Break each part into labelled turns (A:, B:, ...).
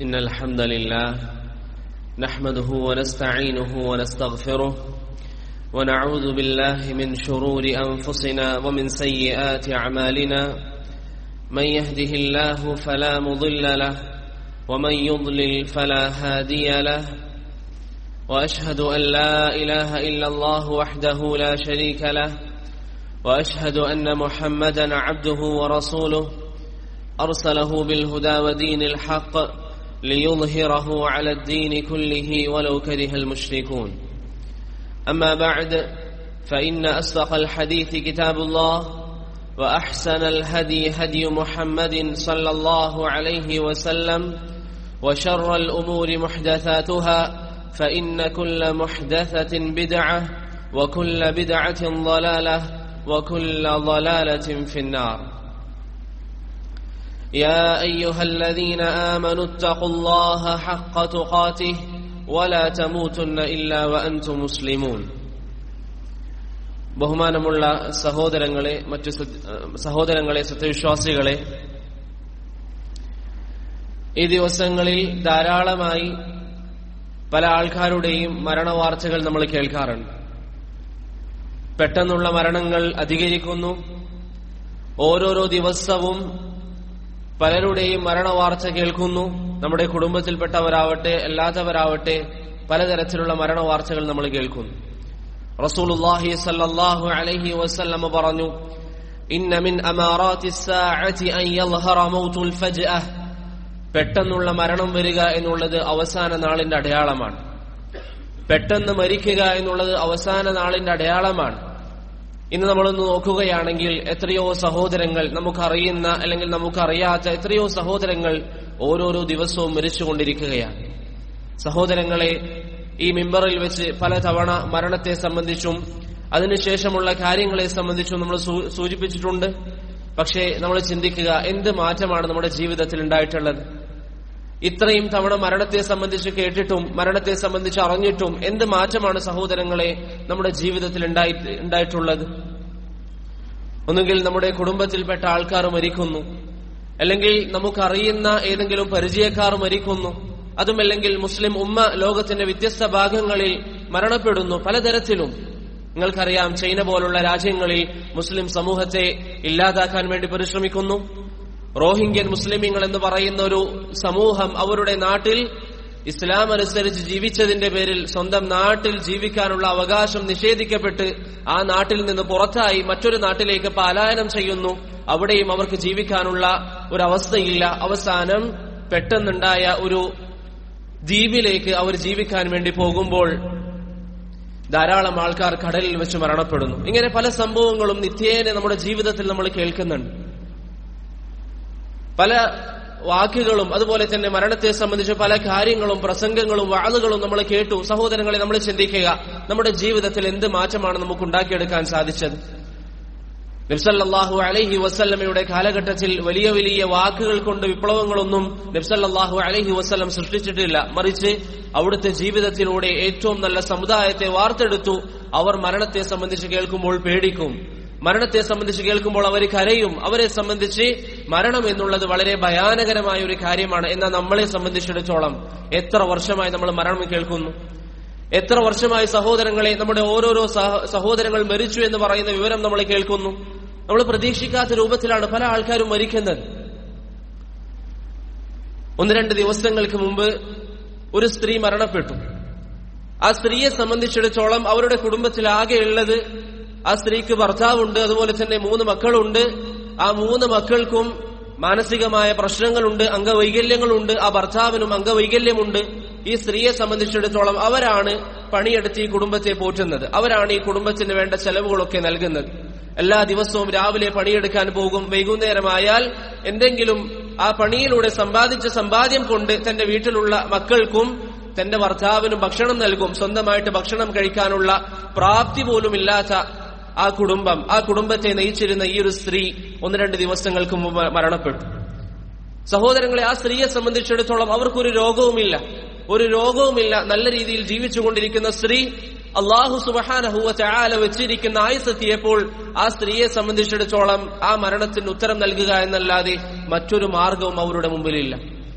A: إن الحمد لله نحمده ونستعينه ونستغفره ونعوذ بالله من شرور أنفسنا ومن سيئات أعمالنا من يهده الله فلا مضل له ومن يضلل فلا هادي له وأشهد أن لا إله إلا الله وحده لا شريك له وأشهد أن محمدا عبده ورسوله أرسله بالهدى ودين الحق ليظهره على الدين كله ولو كره المشركون أما بعد فإن أصدق الحديث كتاب الله وأحسن الهدي هدي محمد صلى الله عليه وسلم وشر الأمور محدثاتها فإن كل محدثة بدعة وكل بدعة ضلالة وكل ضلالة في النار يا أيها الذين آمنوا اتقوا الله حق تقاته ولا تموتن إلا وأنتم مسلمون ബഹുമാനമുള്ള സഹോദരങ്ങളെ മറ്റു സഹോദരങ്ങളെ സത്യവിശ്വാസികളെ ഈ ദിവസങ്ങളിൽ ധാരാളമായി പല ആൾക്കാരുടെയും മരണവാർത്തകൾ നമ്മൾ കേൾക്കാറുണ്ട് പെട്ടെന്നുള്ള മരണങ്ങൾ അധികരിക്കുന്നു ഓരോരോ ദിവസവും പലരുടെയും മരണവാർത്ത കേൾക്കുന്നു നമ്മുടെ കുടുംബത്തിൽപ്പെട്ടവരാവട്ടെ അല്ലാത്തവരാവട്ടെ പലതരത്തിലുള്ള മരണവാർത്തകൾ നമ്മൾ കേൾക്കുന്നു റസൂലുള്ളാഹി സല്ലല്ലാഹു അലൈഹി വസല്ലം പറഞ്ഞു ഇന്ന മിൻ അമാറാത്തി സാഅതി അൻ യൽഹറ മൗതുൽ ഫജ്അഹ് പെട്ടെന്നുള്ള മരണം വരിക എന്നുള്ളത് അവസാന നാളിന്റെ അടയാളമാണ് പെട്ടെന്ന് മരിക്കുക എന്നുള്ളത് അവസാന നാളിന്റെ അടയാളമാണ് ഇന്ന് നമ്മളൊന്ന് നോക്കുകയാണെങ്കിൽ എത്രയോ സഹോദരങ്ങൾ നമുക്കറിയുന്ന അല്ലെങ്കിൽ നമുക്കറിയാത്ത എത്രയോ സഹോദരങ്ങൾ ഓരോരോ ദിവസവും മരിച്ചുകൊണ്ടിരിക്കുകയാണ് സഹോദരങ്ങളെ ഈ മിമ്പറിൽ വെച്ച് പലതവണ മരണത്തെ സംബന്ധിച്ചും അതിനുശേഷമുള്ള കാര്യങ്ങളെ സംബന്ധിച്ചും നമ്മൾ സൂചിപ്പിച്ചിട്ടുണ്ട് പക്ഷേ നമ്മൾ ചിന്തിക്കുക എന്ത് മാറ്റമാണ് നമ്മുടെ ജീവിതത്തിൽ ഉണ്ടായിട്ടുള്ളത് ഇത്രയും തവണ മരണത്തെ സംബന്ധിച്ച് കേട്ടിട്ടും മരണത്തെ സംബന്ധിച്ച് അറിഞ്ഞിട്ടും എന്ത് മാറ്റമാണ് സഹോദരങ്ങളെ നമ്മുടെ ജീവിതത്തിൽ ഉണ്ടായിട്ടുള്ളത് ഒന്നുകിൽ നമ്മുടെ കുടുംബത്തിൽപ്പെട്ട ആൾക്കാർ മരിക്കുന്നു അല്ലെങ്കിൽ നമുക്കറിയുന്ന ഏതെങ്കിലും പരിചയക്കാർ മരിക്കുന്നു അതുമല്ലെങ്കിൽ മുസ്ലിം ഉമ്മ ലോകത്തിന്റെ വ്യത്യസ്ത ഭാഗങ്ങളിൽ മരണപ്പെടുന്നു പലതരത്തിലും നിങ്ങൾക്കറിയാം ചൈന പോലുള്ള രാജ്യങ്ങളിൽ മുസ്ലിം സമൂഹത്തെ ഇല്ലാതാക്കാൻ വേണ്ടി പരിശ്രമിക്കുന്നു റോഹിംഗ്യൻ മുസ്ലിമീങ്ങൾ എന്ന് പറയുന്ന ഒരു സമൂഹം അവരുടെ നാട്ടിൽ ഇസ്ലാം അനുസരിച്ച് ജീവിച്ചതിന്റെ പേരിൽ സ്വന്തം നാട്ടിൽ ജീവിക്കാനുള്ള അവകാശം നിഷേധിക്കപ്പെട്ട് ആ നാട്ടിൽ നിന്ന് പുറത്തായി മറ്റൊരു നാട്ടിലേക്ക് പലായനം ചെയ്യുന്നു അവിടെയും അവർക്ക് ജീവിക്കാനുള്ള ഒരു അവസ്ഥയില്ല അവസാനം പെട്ടെന്നുണ്ടായ ഒരു ദ്വീപിലേക്ക് അവർ ജീവിക്കാൻ വേണ്ടി പോകുമ്പോൾ ധാരാളം ആൾക്കാർ കടലിൽ വെച്ച് മരണപ്പെടുന്നു ഇങ്ങനെ പല സംഭവങ്ങളും നിത്യേന നമ്മുടെ ജീവിതത്തിൽ നമ്മൾ കേൾക്കുന്നുണ്ട് പല വാക്കുകളും അതുപോലെ തന്നെ മരണത്തെ സംബന്ധിച്ച് പല കാര്യങ്ങളും പ്രസംഗങ്ങളും വാളുകളും നമ്മൾ കേട്ടു സഹോദരങ്ങളെ നമ്മൾ ചിന്തിക്കുക നമ്മുടെ ജീവിതത്തിൽ എന്ത് മാറ്റമാണ് നമുക്ക് ഉണ്ടാക്കിയെടുക്കാൻ സാധിച്ചത് നബ്സല്ലാഹു അലൈഹി വസ്ല്ലമയുടെ കാലഘട്ടത്തിൽ വലിയ വലിയ വാക്കുകൾ കൊണ്ട് വിപ്ലവങ്ങളൊന്നും നബ്സല്ലാഹു അലൈഹി വസ്ലം സൃഷ്ടിച്ചിട്ടില്ല മറിച്ച് അവിടുത്തെ ജീവിതത്തിലൂടെ ഏറ്റവും നല്ല സമുദായത്തെ വാർത്തെടുത്തു അവർ മരണത്തെ സംബന്ധിച്ച് കേൾക്കുമ്പോൾ പേടിക്കും മരണത്തെ സംബന്ധിച്ച് കേൾക്കുമ്പോൾ അവർ കരയും അവരെ സംബന്ധിച്ച് മരണം എന്നുള്ളത് വളരെ ഭയാനകരമായ ഒരു കാര്യമാണ് എന്നാൽ നമ്മളെ സംബന്ധിച്ചിടത്തോളം എത്ര വർഷമായി നമ്മൾ മരണം കേൾക്കുന്നു എത്ര വർഷമായി സഹോദരങ്ങളെ നമ്മുടെ ഓരോരോ സഹോദരങ്ങൾ മരിച്ചു എന്ന് പറയുന്ന വിവരം നമ്മൾ കേൾക്കുന്നു നമ്മൾ പ്രതീക്ഷിക്കാത്ത രൂപത്തിലാണ് പല ആൾക്കാരും മരിക്കുന്നത് ഒന്ന് രണ്ട് ദിവസങ്ങൾക്ക് മുമ്പ് ഒരു സ്ത്രീ മരണപ്പെട്ടു ആ സ്ത്രീയെ സംബന്ധിച്ചിടത്തോളം അവരുടെ കുടുംബത്തിൽ ആകെയുള്ളത് ആ സ്ത്രീക്ക് ഭർത്താവുണ്ട് അതുപോലെ തന്നെ മൂന്ന് മക്കളുണ്ട് ആ മൂന്ന് മക്കൾക്കും മാനസികമായ പ്രശ്നങ്ങളുണ്ട് അംഗവൈകല്യങ്ങളുണ്ട് ആ ഭർത്താവിനും അംഗവൈകല്യമുണ്ട് ഈ സ്ത്രീയെ സംബന്ധിച്ചിടത്തോളം അവരാണ് പണിയെടുത്ത് ഈ കുടുംബത്തെ പോറ്റുന്നത് അവരാണ് ഈ കുടുംബത്തിന് വേണ്ട ചെലവുകളൊക്കെ നൽകുന്നത് എല്ലാ ദിവസവും രാവിലെ പണിയെടുക്കാൻ പോകും വൈകുന്നേരമായാൽ എന്തെങ്കിലും ആ പണിയിലൂടെ സമ്പാദിച്ച സമ്പാദ്യം കൊണ്ട് തന്റെ വീട്ടിലുള്ള മക്കൾക്കും തന്റെ ഭർത്താവിനും ഭക്ഷണം നൽകും സ്വന്തമായിട്ട് ഭക്ഷണം കഴിക്കാനുള്ള പ്രാപ്തി പോലുമില്ലാത്ത ആ കുടുംബം ആ കുടുംബത്തെ നയിച്ചിരുന്ന ഈ ഒരു സ്ത്രീ ഒന്ന് രണ്ട് ദിവസങ്ങൾക്ക് മുമ്പ് മരണപ്പെട്ടു സഹോദരങ്ങളെ ആ സ്ത്രീയെ സംബന്ധിച്ചിടത്തോളം അവർക്കൊരു രോഗവുമില്ല ഒരു രോഗവുമില്ല നല്ല രീതിയിൽ ജീവിച്ചുകൊണ്ടിരിക്കുന്ന സ്ത്രീ അള്ളാഹു സുബഹാനഹുവ ചായാല വെച്ചിരിക്കുന്ന ആയുസെത്തിയപ്പോൾ ആ സ്ത്രീയെ സംബന്ധിച്ചിടത്തോളം ആ മരണത്തിന് ഉത്തരം നൽകുക എന്നല്ലാതെ മറ്റൊരു മാർഗവും അവരുടെ മുമ്പിലില്ല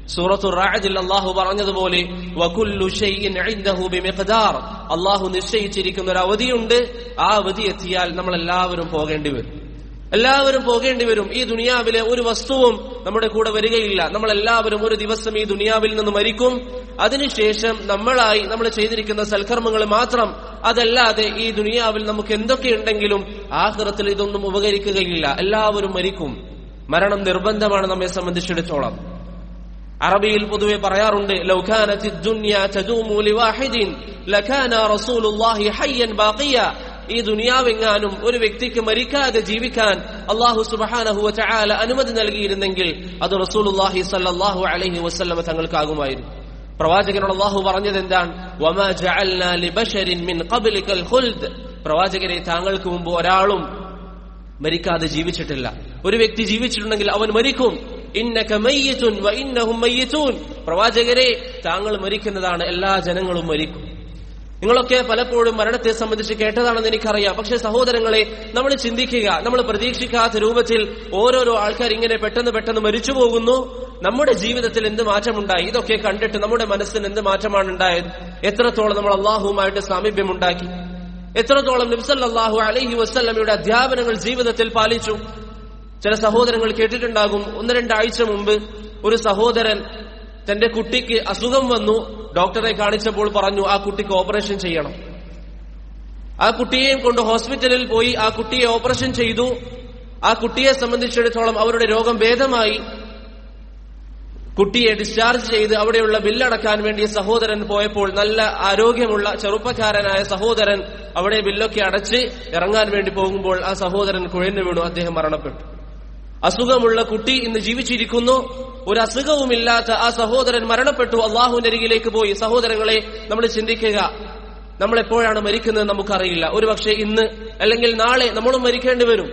A: സൂറത്തു റാജിൽ അള്ളാഹു പറഞ്ഞതുപോലെ വകുല്ലു ഷൈഇൻ ഇൻദഹു ബിമിഖ്ദാർ അള്ളാഹു നിശ്ചയിച്ചിരിക്കുന്ന ഒരു അവധിയുണ്ട് ആ അവധി എത്തിയാൽ നമ്മൾ എല്ലാവരും പോകേണ്ടി വരും എല്ലാവരും പോകേണ്ടി വരും ഈ ദുനിയാവിലെ ഒരു വസ്തുവും നമ്മുടെ കൂടെ വരികയില്ല നമ്മൾ എല്ലാവരും ഒരു ദിവസം ഈ ദുനിയാവിൽ നിന്ന് മരിക്കും അതിനുശേഷം നമ്മളായി നമ്മൾ ചെയ്തിരിക്കുന്ന സൽക്കർമ്മങ്ങൾ മാത്രം അതല്ലാതെ ഈ ദുനിയാവിൽ നമുക്ക് എന്തൊക്കെയുണ്ടെങ്കിലും ആഹ്റത്തിൽ ഇതൊന്നും ഉപകരിക്കുകയില്ല എല്ലാവരും മരിക്കും മരണം നിർബന്ധമാണ് നമ്മെ സംബന്ധിച്ചിടത്തോളം അറബിയിൽ പൊതുവെ പറയാറുണ്ട് ലൗകാനത്തി ദുനിയ തദൂമു ലിവാഹിദിൻ ലകാന റസൂലുള്ളാഹി ഹയ്യൻ ബാഖിയ ഈ ദുനിയാവെങ്ങാനും ഒരു വ്യക്തിക്ക് മരിക്കാതെ ജീവിക്കാൻ അള്ളാഹു സുബഹാനഹു വതആല അനുമതി നൽകിയിരുന്നെങ്കിൽ അത് റസൂലുള്ളാഹി സല്ലല്ലാഹു അലൈഹി വസല്ലമ തങ്ങൾക്കാകുമായിരുന്നു പ്രവാചകനോട് അള്ളാഹു പറഞ്ഞത് എന്താണ് വമാ ജഅൽനാ ലിബശരിൻ മിൻ ഖബ്ലിക്കൽ ഖുൽദ് പ്രവാചകരെ താങ്കൾക്ക് മുമ്പ് ഒരാളും മരിക്കാതെ ജീവിച്ചിട്ടില്ല ഒരു വ്യക്തി ജീവിച്ചിട്ടുണ്ടെങ്കിൽ അവൻ മരിക്കും ഇന്നക മയ്യിത്തുൻ വ ഇന്നഹും മയ്യിത്തൂൻ പ്രവാചകരെ താങ്കൾ മരിക്കുന്നതാണ് എല്ലാ ജനങ്ങളും മരിക്കും നിങ്ങളൊക്കെ പലപ്പോഴും മരണത്തെ സംബന്ധിച്ച് കേട്ടതാണെന്ന് എനിക്കറിയാം പക്ഷെ സഹോദരങ്ങളെ നമ്മൾ ചിന്തിക്കുക നമ്മൾ പ്രതീക്ഷിക്കാത്ത രൂപത്തിൽ ഓരോരോ ആൾക്കാർ ഇങ്ങനെ പെട്ടെന്ന് പെട്ടെന്ന് മരിച്ചു പോകുന്നു നമ്മുടെ ജീവിതത്തിൽ എന്ത് മാറ്റമുണ്ടായി ഇതൊക്കെ കണ്ടിട്ട് നമ്മുടെ മനസ്സിന് എന്ത് മാറ്റമാണ് ഉണ്ടായത് എത്രത്തോളം നമ്മൾ അള്ളാഹുവുമായിട്ട് സാമീപ്യമുണ്ടാക്കി എത്രത്തോളം നിബ്സല്ലാഹു അലൈഹി വസ്ല്ലമയുടെ അധ്യാപനങ്ങൾ ജീവിതത്തിൽ പാലിച്ചു ചില സഹോദരങ്ങൾ കേട്ടിട്ടുണ്ടാകും ഒന്ന് രണ്ടാഴ്ച മുമ്പ് ഒരു സഹോദരൻ തന്റെ കുട്ടിക്ക് അസുഖം വന്നു ഡോക്ടറെ കാണിച്ചപ്പോൾ പറഞ്ഞു ആ കുട്ടിക്ക് ഓപ്പറേഷൻ ചെയ്യണം ആ കുട്ടിയെയും കൊണ്ട് ഹോസ്പിറ്റലിൽ പോയി ആ കുട്ടിയെ ഓപ്പറേഷൻ ചെയ്തു ആ കുട്ടിയെ സംബന്ധിച്ചിടത്തോളം അവരുടെ രോഗം ഭേദമായി കുട്ടിയെ ഡിസ്ചാർജ് ചെയ്ത് അവിടെയുള്ള ബില്ലടക്കാൻ വേണ്ടി സഹോദരൻ പോയപ്പോൾ നല്ല ആരോഗ്യമുള്ള ചെറുപ്പക്കാരനായ സഹോദരൻ അവിടെ ബില്ലൊക്കെ അടച്ച് ഇറങ്ങാൻ വേണ്ടി പോകുമ്പോൾ ആ സഹോദരൻ കുഴഞ്ഞു വീണു അദ്ദേഹം മരണപ്പെട്ടു അസുഖമുള്ള കുട്ടി ഇന്ന് ജീവിച്ചിരിക്കുന്നു ഒരു അസുഖവുമില്ലാത്ത ആ സഹോദരൻ മരണപ്പെട്ടു അള്ളാഹുവിന്റെ അരികിലേക്ക് പോയി സഹോദരങ്ങളെ നമ്മൾ ചിന്തിക്കുക നമ്മൾ എപ്പോഴാണ് മരിക്കുന്നത് നമുക്കറിയില്ല ഒരുപക്ഷെ ഇന്ന് അല്ലെങ്കിൽ നാളെ നമ്മളും മരിക്കേണ്ടി വരും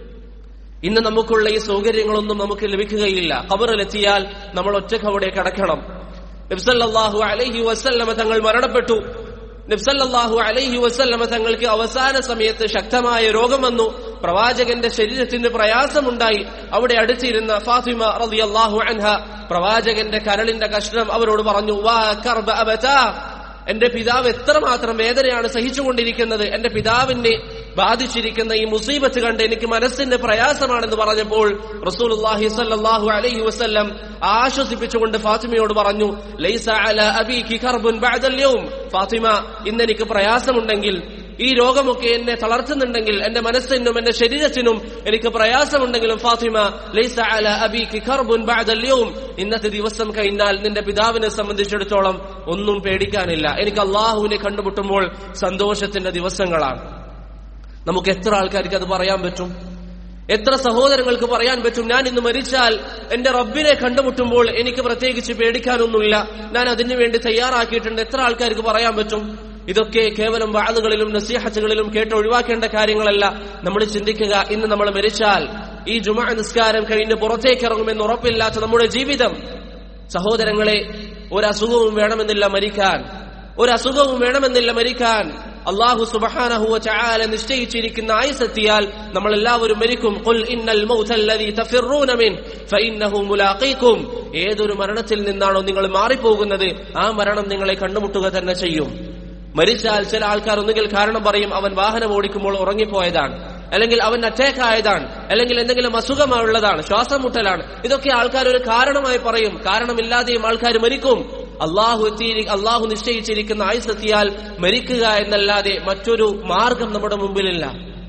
A: ഇന്ന് നമുക്കുള്ള ഈ സൗകര്യങ്ങളൊന്നും നമുക്ക് ലഭിക്കുകയില്ല ഖബറിലെത്തിയാൽ നമ്മൾ ഒറ്റക്ക് അവിടെ കിടക്കണം നബ്സല്ലാഹു അലൈഹി വസല്ലമ തങ്ങൾ മരണപ്പെട്ടു നബ്സല്ലാഹു അലൈഹി വസല്ലമ തങ്ങൾക്ക് അവസാന സമയത്ത് ശക്തമായ രോഗം വന്നു പ്രവാചകന്റെ ശരീരത്തിന് പ്രയാസമുണ്ടായി അവിടെ അടുത്തിരുന്ന ഫാത്തിമ റളിയല്ലാഹു അൻഹ പ്രവാചകന്റെ കരളിന്റെ കഷ്ണം അവരോട് പറഞ്ഞു വാ കർബ അബതാ എന്റെ പിതാവ് എത്രമാത്രം വേദനയാണ് സഹിച്ചുകൊണ്ടിരിക്കുന്നത് എന്റെ പിതാവിനെ ബാധിച്ചിരിക്കുന്ന ഈ മുസീബത്ത് കണ്ട് എനിക്ക് മനസ്സിന്റെ പ്രയാസമാണെന്ന് പറഞ്ഞപ്പോൾ റസൂലുള്ളാഹി സ്വല്ലല്ലാഹു അലൈഹി വസല്ലം ആശ്വസിപ്പിച്ചുകൊണ്ട് ഫാത്തിമയോട് പറഞ്ഞു ലൈസ അല അബീകി കർബുൻ ബഅദൽ യൗം ഫാത്തിമ ഇന്ന് എനിക്ക് പ്രയാസമുണ്ടെങ്കിൽ ഈ രോഗമൊക്കെ എന്നെ തളർത്തുന്നുണ്ടെങ്കിൽ എന്റെ മനസ്സിനും എന്റെ ശരീരത്തിനും എനിക്ക് പ്രയാസമുണ്ടെങ്കിലും ഫാത്തിമ ലൈസ അല അബീകി കർബുൻ ബഅദൽ യൗം ഇന്നത്തെ ദിവസം കഴിഞ്ഞാൽ നിന്റെ പിതാവിനെ സംബന്ധിച്ചിടത്തോളം ഒന്നും പേടിക്കാനില്ല എനിക്ക് അള്ളാഹുവിനെ കണ്ടുമുട്ടുമ്പോൾ സന്തോഷത്തിന്റെ ദിവസങ്ങളാണ് നമുക്ക് എത്ര ആൾക്കാർക്ക് അത് പറയാൻ പറ്റും എത്ര സഹോദരങ്ങൾക്ക് പറയാൻ പറ്റും ഞാൻ ഇന്ന് മരിച്ചാൽ എന്റെ റബ്ബിനെ കണ്ടുമുട്ടുമ്പോൾ എനിക്ക് പ്രത്യേകിച്ച് പേടിക്കാനൊന്നുമില്ല ഞാൻ അതിനു വേണ്ടി തയ്യാറാക്കിയിട്ടുണ്ട് എത്ര ആൾക്കാർക്ക് പറയാൻ പറ്റും ഇതൊക്കെ കേവലം വാളുകളിലും നസീഹത്തുകളിലും കേട്ട് ഒഴിവാക്കേണ്ട കാര്യങ്ങളല്ല നമ്മൾ ചിന്തിക്കുക ഇന്ന് നമ്മൾ മരിച്ചാൽ ഈ ജുമാ നിസ്കാരം കഴിഞ്ഞ് പുറത്തേക്ക് ഇറങ്ങുമെന്ന് ഉറപ്പില്ലാത്ത നമ്മുടെ ജീവിതം സഹോദരങ്ങളെ ഒരു അസുഖവും വേണമെന്നില്ല മരിക്കാൻ ഒരു അസുഖവും വേണമെന്നില്ല മരിക്കാൻ അള്ളാഹു സുബഹാനഹുവ ചായാല നിശ്ചയിച്ചിരിക്കുന്ന ആയുസെത്തിയാൽ നമ്മൾ എല്ലാവരും മരിക്കും ഖുൽ ഇന്നൽ മൗതല്ലദീ തഫിറൂന മിൻ ഫഇന്നഹു മുലാഖീകും ഏതൊരു മരണത്തിൽ നിന്നാണോ നിങ്ങൾ മാറിപ്പോകുന്നത് ആ മരണം നിങ്ങളെ കണ്ടുമുട്ടുക തന്നെ ചെയ്യും മരിച്ചാൽ ചില ആൾക്കാർ ഒന്നുകിൽ കാരണം പറയും അവൻ വാഹനം ഓടിക്കുമ്പോൾ ഉറങ്ങിപ്പോയതാണ് അല്ലെങ്കിൽ അവൻ അറ്റാക്ക് ആയതാണ് അല്ലെങ്കിൽ എന്തെങ്കിലും അസുഖമുള്ളതാണ് ശ്വാസം മുട്ടലാണ് ഇതൊക്കെ ആൾക്കാർ ഒരു കാരണമായി പറയും കാരണമില്ലാതെയും ആൾക്കാർ മരിക്കും അള്ളാഹു എത്തി അള്ളാഹു നിശ്ചയിച്ചിരിക്കുന്ന ആയുസെത്തിയാൽ മരിക്കുക എന്നല്ലാതെ മറ്റൊരു മാർഗം നമ്മുടെ മുമ്പിലില്ല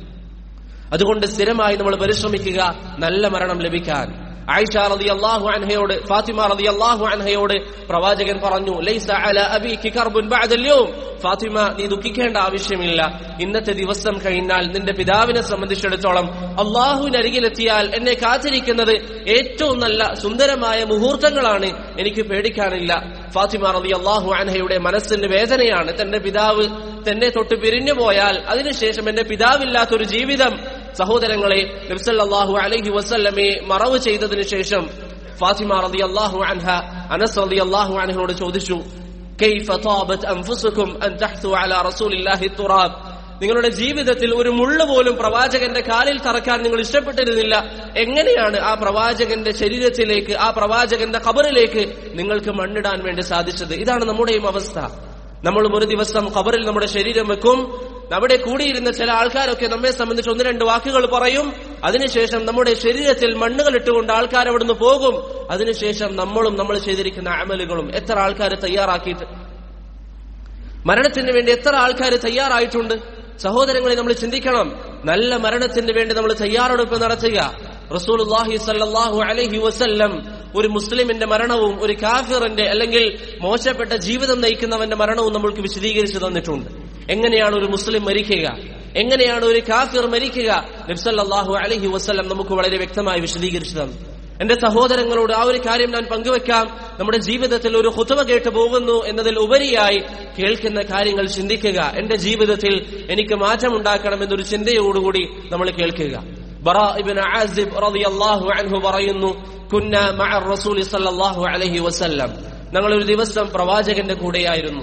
A: അതുകൊണ്ട് സ്ഥിരമായി നമ്മൾ പരിശ്രമിക്കുക നല്ല മരണം ലഭിക്കാൻ ആയിഷ റതി അള്ളാഹു അൻഹയോട് ഫാത്തിമ റതി അള്ളാഹു അൻഹയോട് പ്രവാചകൻ പറഞ്ഞു ലൈസ അല അബീകി കർബുൻ ബഅദൽ യൗം ഫാത്തിമ നീ ദുഃഖിക്കേണ്ട ആവശ്യമില്ല ഇന്നത്തെ ദിവസം കഴിഞ്ഞാൽ നിന്റെ പിതാവിനെ സംബന്ധിച്ചിടത്തോളം അള്ളാഹുവിനരികിലെത്തിയാൽ എന്നെ കാത്തിരിക്കുന്നത് ഏറ്റവും നല്ല സുന്ദരമായ മുഹൂർത്തങ്ങളാണ് എനിക്ക് പേടിക്കാനില്ല ഫാത്തിമ റതി അള്ളാഹു അൻഹയുടെ മനസ്സിന്റെ വേദനയാണ് തന്റെ പിതാവ് തന്നെ തൊട്ട് പിരിഞ്ഞു പോയാൽ അതിനുശേഷം എന്റെ പിതാവില്ലാത്തൊരു ജീവിതം സഹോദരങ്ങളെ നബ്സല്ലാഹു അലൈഹി വസല്ലമെ മറവ് ചെയ്തതിനു ശേഷം ഫാത്തിമ റതി അള്ളാഹു അൻഹ അനസ് റതി അള്ളാഹു അൻഹയോട് ചോദിച്ചു كيف طابت أنفسكم أن تحثوا على رسول الله التراب നിങ്ങളുടെ ജീവിതത്തിൽ ഒരു മുള്ളു പോലും പ്രവാചകന്റെ കാലിൽ തറക്കാൻ നിങ്ങൾ ഇഷ്ടപ്പെട്ടിരുന്നില്ല എങ്ങനെയാണ് ആ പ്രവാചകന്റെ ശരീരത്തിലേക്ക് ആ പ്രവാചകന്റെ ഖബറിലേക്ക് നിങ്ങൾക്ക് മണ്ണിടാൻ വേണ്ടി സാധിച്ചത് ഇതാണ് നമ്മുടെയും അവസ്ഥ നമ്മളും ഒരു ദിവസം ഖബറിൽ നമ്മുടെ ശരീരം വെക്കും അവിടെ കൂടിയിരുന്ന ചില ആൾക്കാരൊക്കെ നമ്മെ സംബന്ധിച്ച് ഒന്ന് രണ്ട് വാക്കുകൾ പറയും അതിനുശേഷം നമ്മുടെ ശരീരത്തിൽ മണ്ണുകൾ ഇട്ടുകൊണ്ട് ആൾക്കാർ അവിടുന്ന് പോകും അതിനുശേഷം നമ്മളും നമ്മൾ ചെയ്തിരിക്കുന്ന അമലുകളും എത്ര ആൾക്കാർ തയ്യാറാക്കിയിട്ട് മരണത്തിന് വേണ്ടി എത്ര ആൾക്കാർ തയ്യാറായിട്ടുണ്ട് സഹോദരങ്ങളെ നമ്മൾ ചിന്തിക്കണം നല്ല മരണത്തിന് വേണ്ടി നമ്മൾ തയ്യാറെടുപ്പ് നടത്തുക റസൂലുള്ളാഹി സല്ലല്ലാഹു അലൈഹി വസല്ലം ഒരു മുസ്ലിമിന്റെ മരണവും ഒരു കാഫിറിന്റെ അല്ലെങ്കിൽ മോശപ്പെട്ട ജീവിതം നയിക്കുന്നവന്റെ മരണവും നമ്മൾക്ക് വിശദീകരിച്ചു തന്നിട്ടുണ്ട് എങ്ങനെയാണ് ഒരു മുസ്ലിം മരിക്കുക എങ്ങനെയാണ് ഒരു കാഫിർ മരിക്കുക നബ്സല്ലാഹു അലൈഹി വസല്ലം നമുക്ക് വളരെ വ്യക്തമായി വിശദീകരിച്ചു തന്നു എന്റെ സഹോദരങ്ങളോട് ആ ഒരു കാര്യം ഞാൻ പങ്കുവെക്കാം നമ്മുടെ ജീവിതത്തിൽ ഒരു ഹുതുവ കേട്ട് പോകുന്നു എന്നതിൽ ഉപരിയായി കേൾക്കുന്ന കാര്യങ്ങൾ ചിന്തിക്കുക എന്റെ ജീവിതത്തിൽ എനിക്ക് മാറ്റമുണ്ടാക്കണം എന്നൊരു ചിന്തയോടുകൂടി നമ്മൾ കേൾക്കുക ബറ ഇബ്നു ആസിബ് റളിയല്ലാഹു അൻഹു പറയുന്നു കുന്ന മഅ റസൂലി സല്ലല്ലാഹു അലൈഹി വസല്ലം ഞങ്ങൾ ഒരു ദിവസം പ്രവാചകന്റെ കൂടെയായിരുന്നു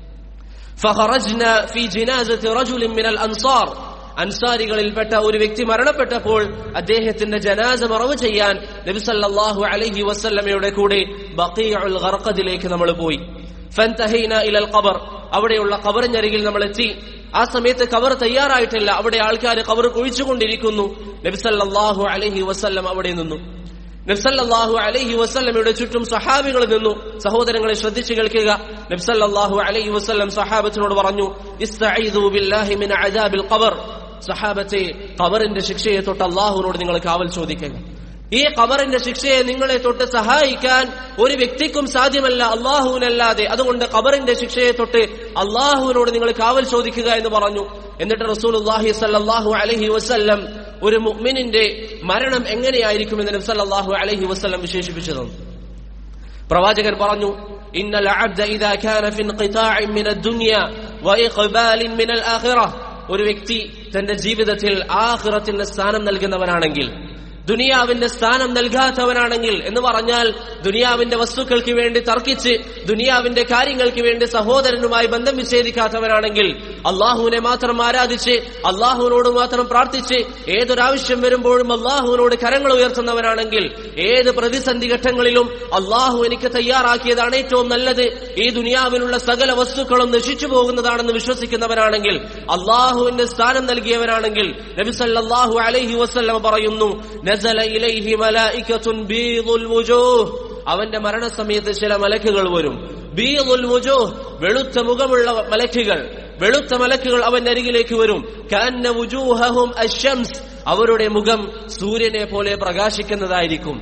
A: ഫഖറജ്ന ഫി ജിനാസത്തി റജുലിൻ മിനൽ അൻസാർ അൻസാരികളിൽപ്പെട്ട ഒരു വ്യക്തി മരണപ്പെട്ടപ്പോൾ അദ്ദേഹത്തിന്റെ ജനാസ മറവ് ചെയ്യാൻ നബിസല്ലാഹു അലൈഹി വസല്ലമയുടെ കൂടെ ബഖീഉൽ ഗർഖദിലേക്ക് നമ്മൾ പോയി ഫൻതഹൈന ഇലൽ ഖബർ അവിടെയുള്ള ഖബറിനരികിൽ നമ്മൾ എത്തി ആ സമയത്ത് ഖബർ തയ്യാറായിട്ടില്ല അവിടെ ആൾക്കാർ ഖബർ കുഴിച്ചുകൊണ്ടിരിക്കുന്നു നബിസല്ലാഹു അലൈഹി വസല്ലം അവിടെ നിന്നു നബ്സല്ലാഹു അലൈഹി വസ്ല്ലമയുടെ ചുറ്റും സഹാബികൾ നിന്നു സഹോദരങ്ങളെ ശ്രദ്ധിച്ചു കേൾക്കുക നബ്സല്ലാഹു അലൈഹി വസ്ല്ലം സഹാബത്തിനോട് പറഞ്ഞു ഇസ്തഈദു ബില്ലാഹി മിൻ അദാബിൽ ഖബർ സഹാബത്തെ ഖബറിന്റെ ശിക്ഷയെ തൊട്ട് അള്ളാഹുവിനോട് നിങ്ങൾ കാവൽ ചോദിക്കുക ഈ ഖബറിന്റെ ശിക്ഷയെ നിങ്ങളെ തൊട്ട് സഹായിക്കാൻ ഒരു വ്യക്തിക്കും സാധ്യമല്ല അള്ളാഹുവിനല്ലാതെ അതുകൊണ്ട് ഖബറിന്റെ ശിക്ഷയെ തൊട്ട് അള്ളാഹുവിനോട് നിങ്ങൾ കാവൽ ചോദിക്കുക എന്ന് പറഞ്ഞു എന്നിട്ട് റസൂലുള്ളാഹി സല്ലല്ലാഹു അലൈഹി വസല്ലം ഒരു മുഅ്മിനിന്റെ മരണം എങ്ങനെയായിരിക്കുമെന്ന് നബി സല്ലല്ലാഹു അലൈഹി വസല്ലം വിശേഷിപ്പിച്ചു തന്നു പ്രവാചകൻ പറഞ്ഞു ഇന്നൽ അബ്ദ ഇദാ കാന ഫി ഇൻഖിതാഇൻ മിന ദുനിയ വഇഖ്ബാലിൻ മിനൽ ആഖിറ ഒരു വ്യക്തി തന്റെ ജീവിതത്തിൽ ആഖിറത്തിന് സ്ഥാനം നൽകുന്നവനാണെങ്കിൽ ദുനിയാവിന്റെ സ്ഥാനം നൽകാത്തവനാണെങ്കിൽ എന്ന് പറഞ്ഞാൽ ദുനിയാവിന്റെ വസ്തുക്കൾക്ക് വേണ്ടി തർക്കിച്ച് ദുനിയാവിന്റെ കാര്യങ്ങൾക്ക് വേണ്ടി സഹോദരനുമായി ബന്ധം വിച്ഛേദിക്കാത്തവനാണെങ്കിൽ അള്ളാഹുവിനെ മാത്രം ആരാധിച്ച് അള്ളാഹുവിനോട് മാത്രം പ്രാർത്ഥിച്ച് ഏതൊരാവശ്യം വരുമ്പോഴും അള്ളാഹുവിനോട് കരങ്ങൾ ഉയർത്തുന്നവനാണെങ്കിൽ ഏത് പ്രതിസന്ധി ഘട്ടങ്ങളിലും അള്ളാഹു എനിക്ക് തയ്യാറാക്കിയതാണ് ഏറ്റവും നല്ലത് ഈ ദുനിയാവിലുള്ള സകല വസ്തുക്കളും നശിച്ചു പോകുന്നതാണെന്ന് വിശ്വസിക്കുന്നവനാണെങ്കിൽ അള്ളാഹുവിന്റെ സ്ഥാനം നൽകിയവനാണെങ്കിൽ നബിസല്ലാഹു അലൈഹി വസ്ല്ലം പറയുന്നു നസല ഇലൈഹി മലായികത്തുൻ ബീദുൽ വുജൂഹ് അവന്റെ മരണസമയത്ത് ചില മലക്കുകൾ വരും ബീദുൽ വുജൂഹ് വെളുത്ത മുഖമുള്ള മലക്കുകൾ വെളുത്ത മലക്കുകൾ അവന്റെ അരികിലേക്ക് വരും കാന്ന വുജൂഹഹും അശംസ് അവരുടെ മുഖം സൂര്യനെ പോലെ പ്രകാശിക്കുന്നതായിരിക്കും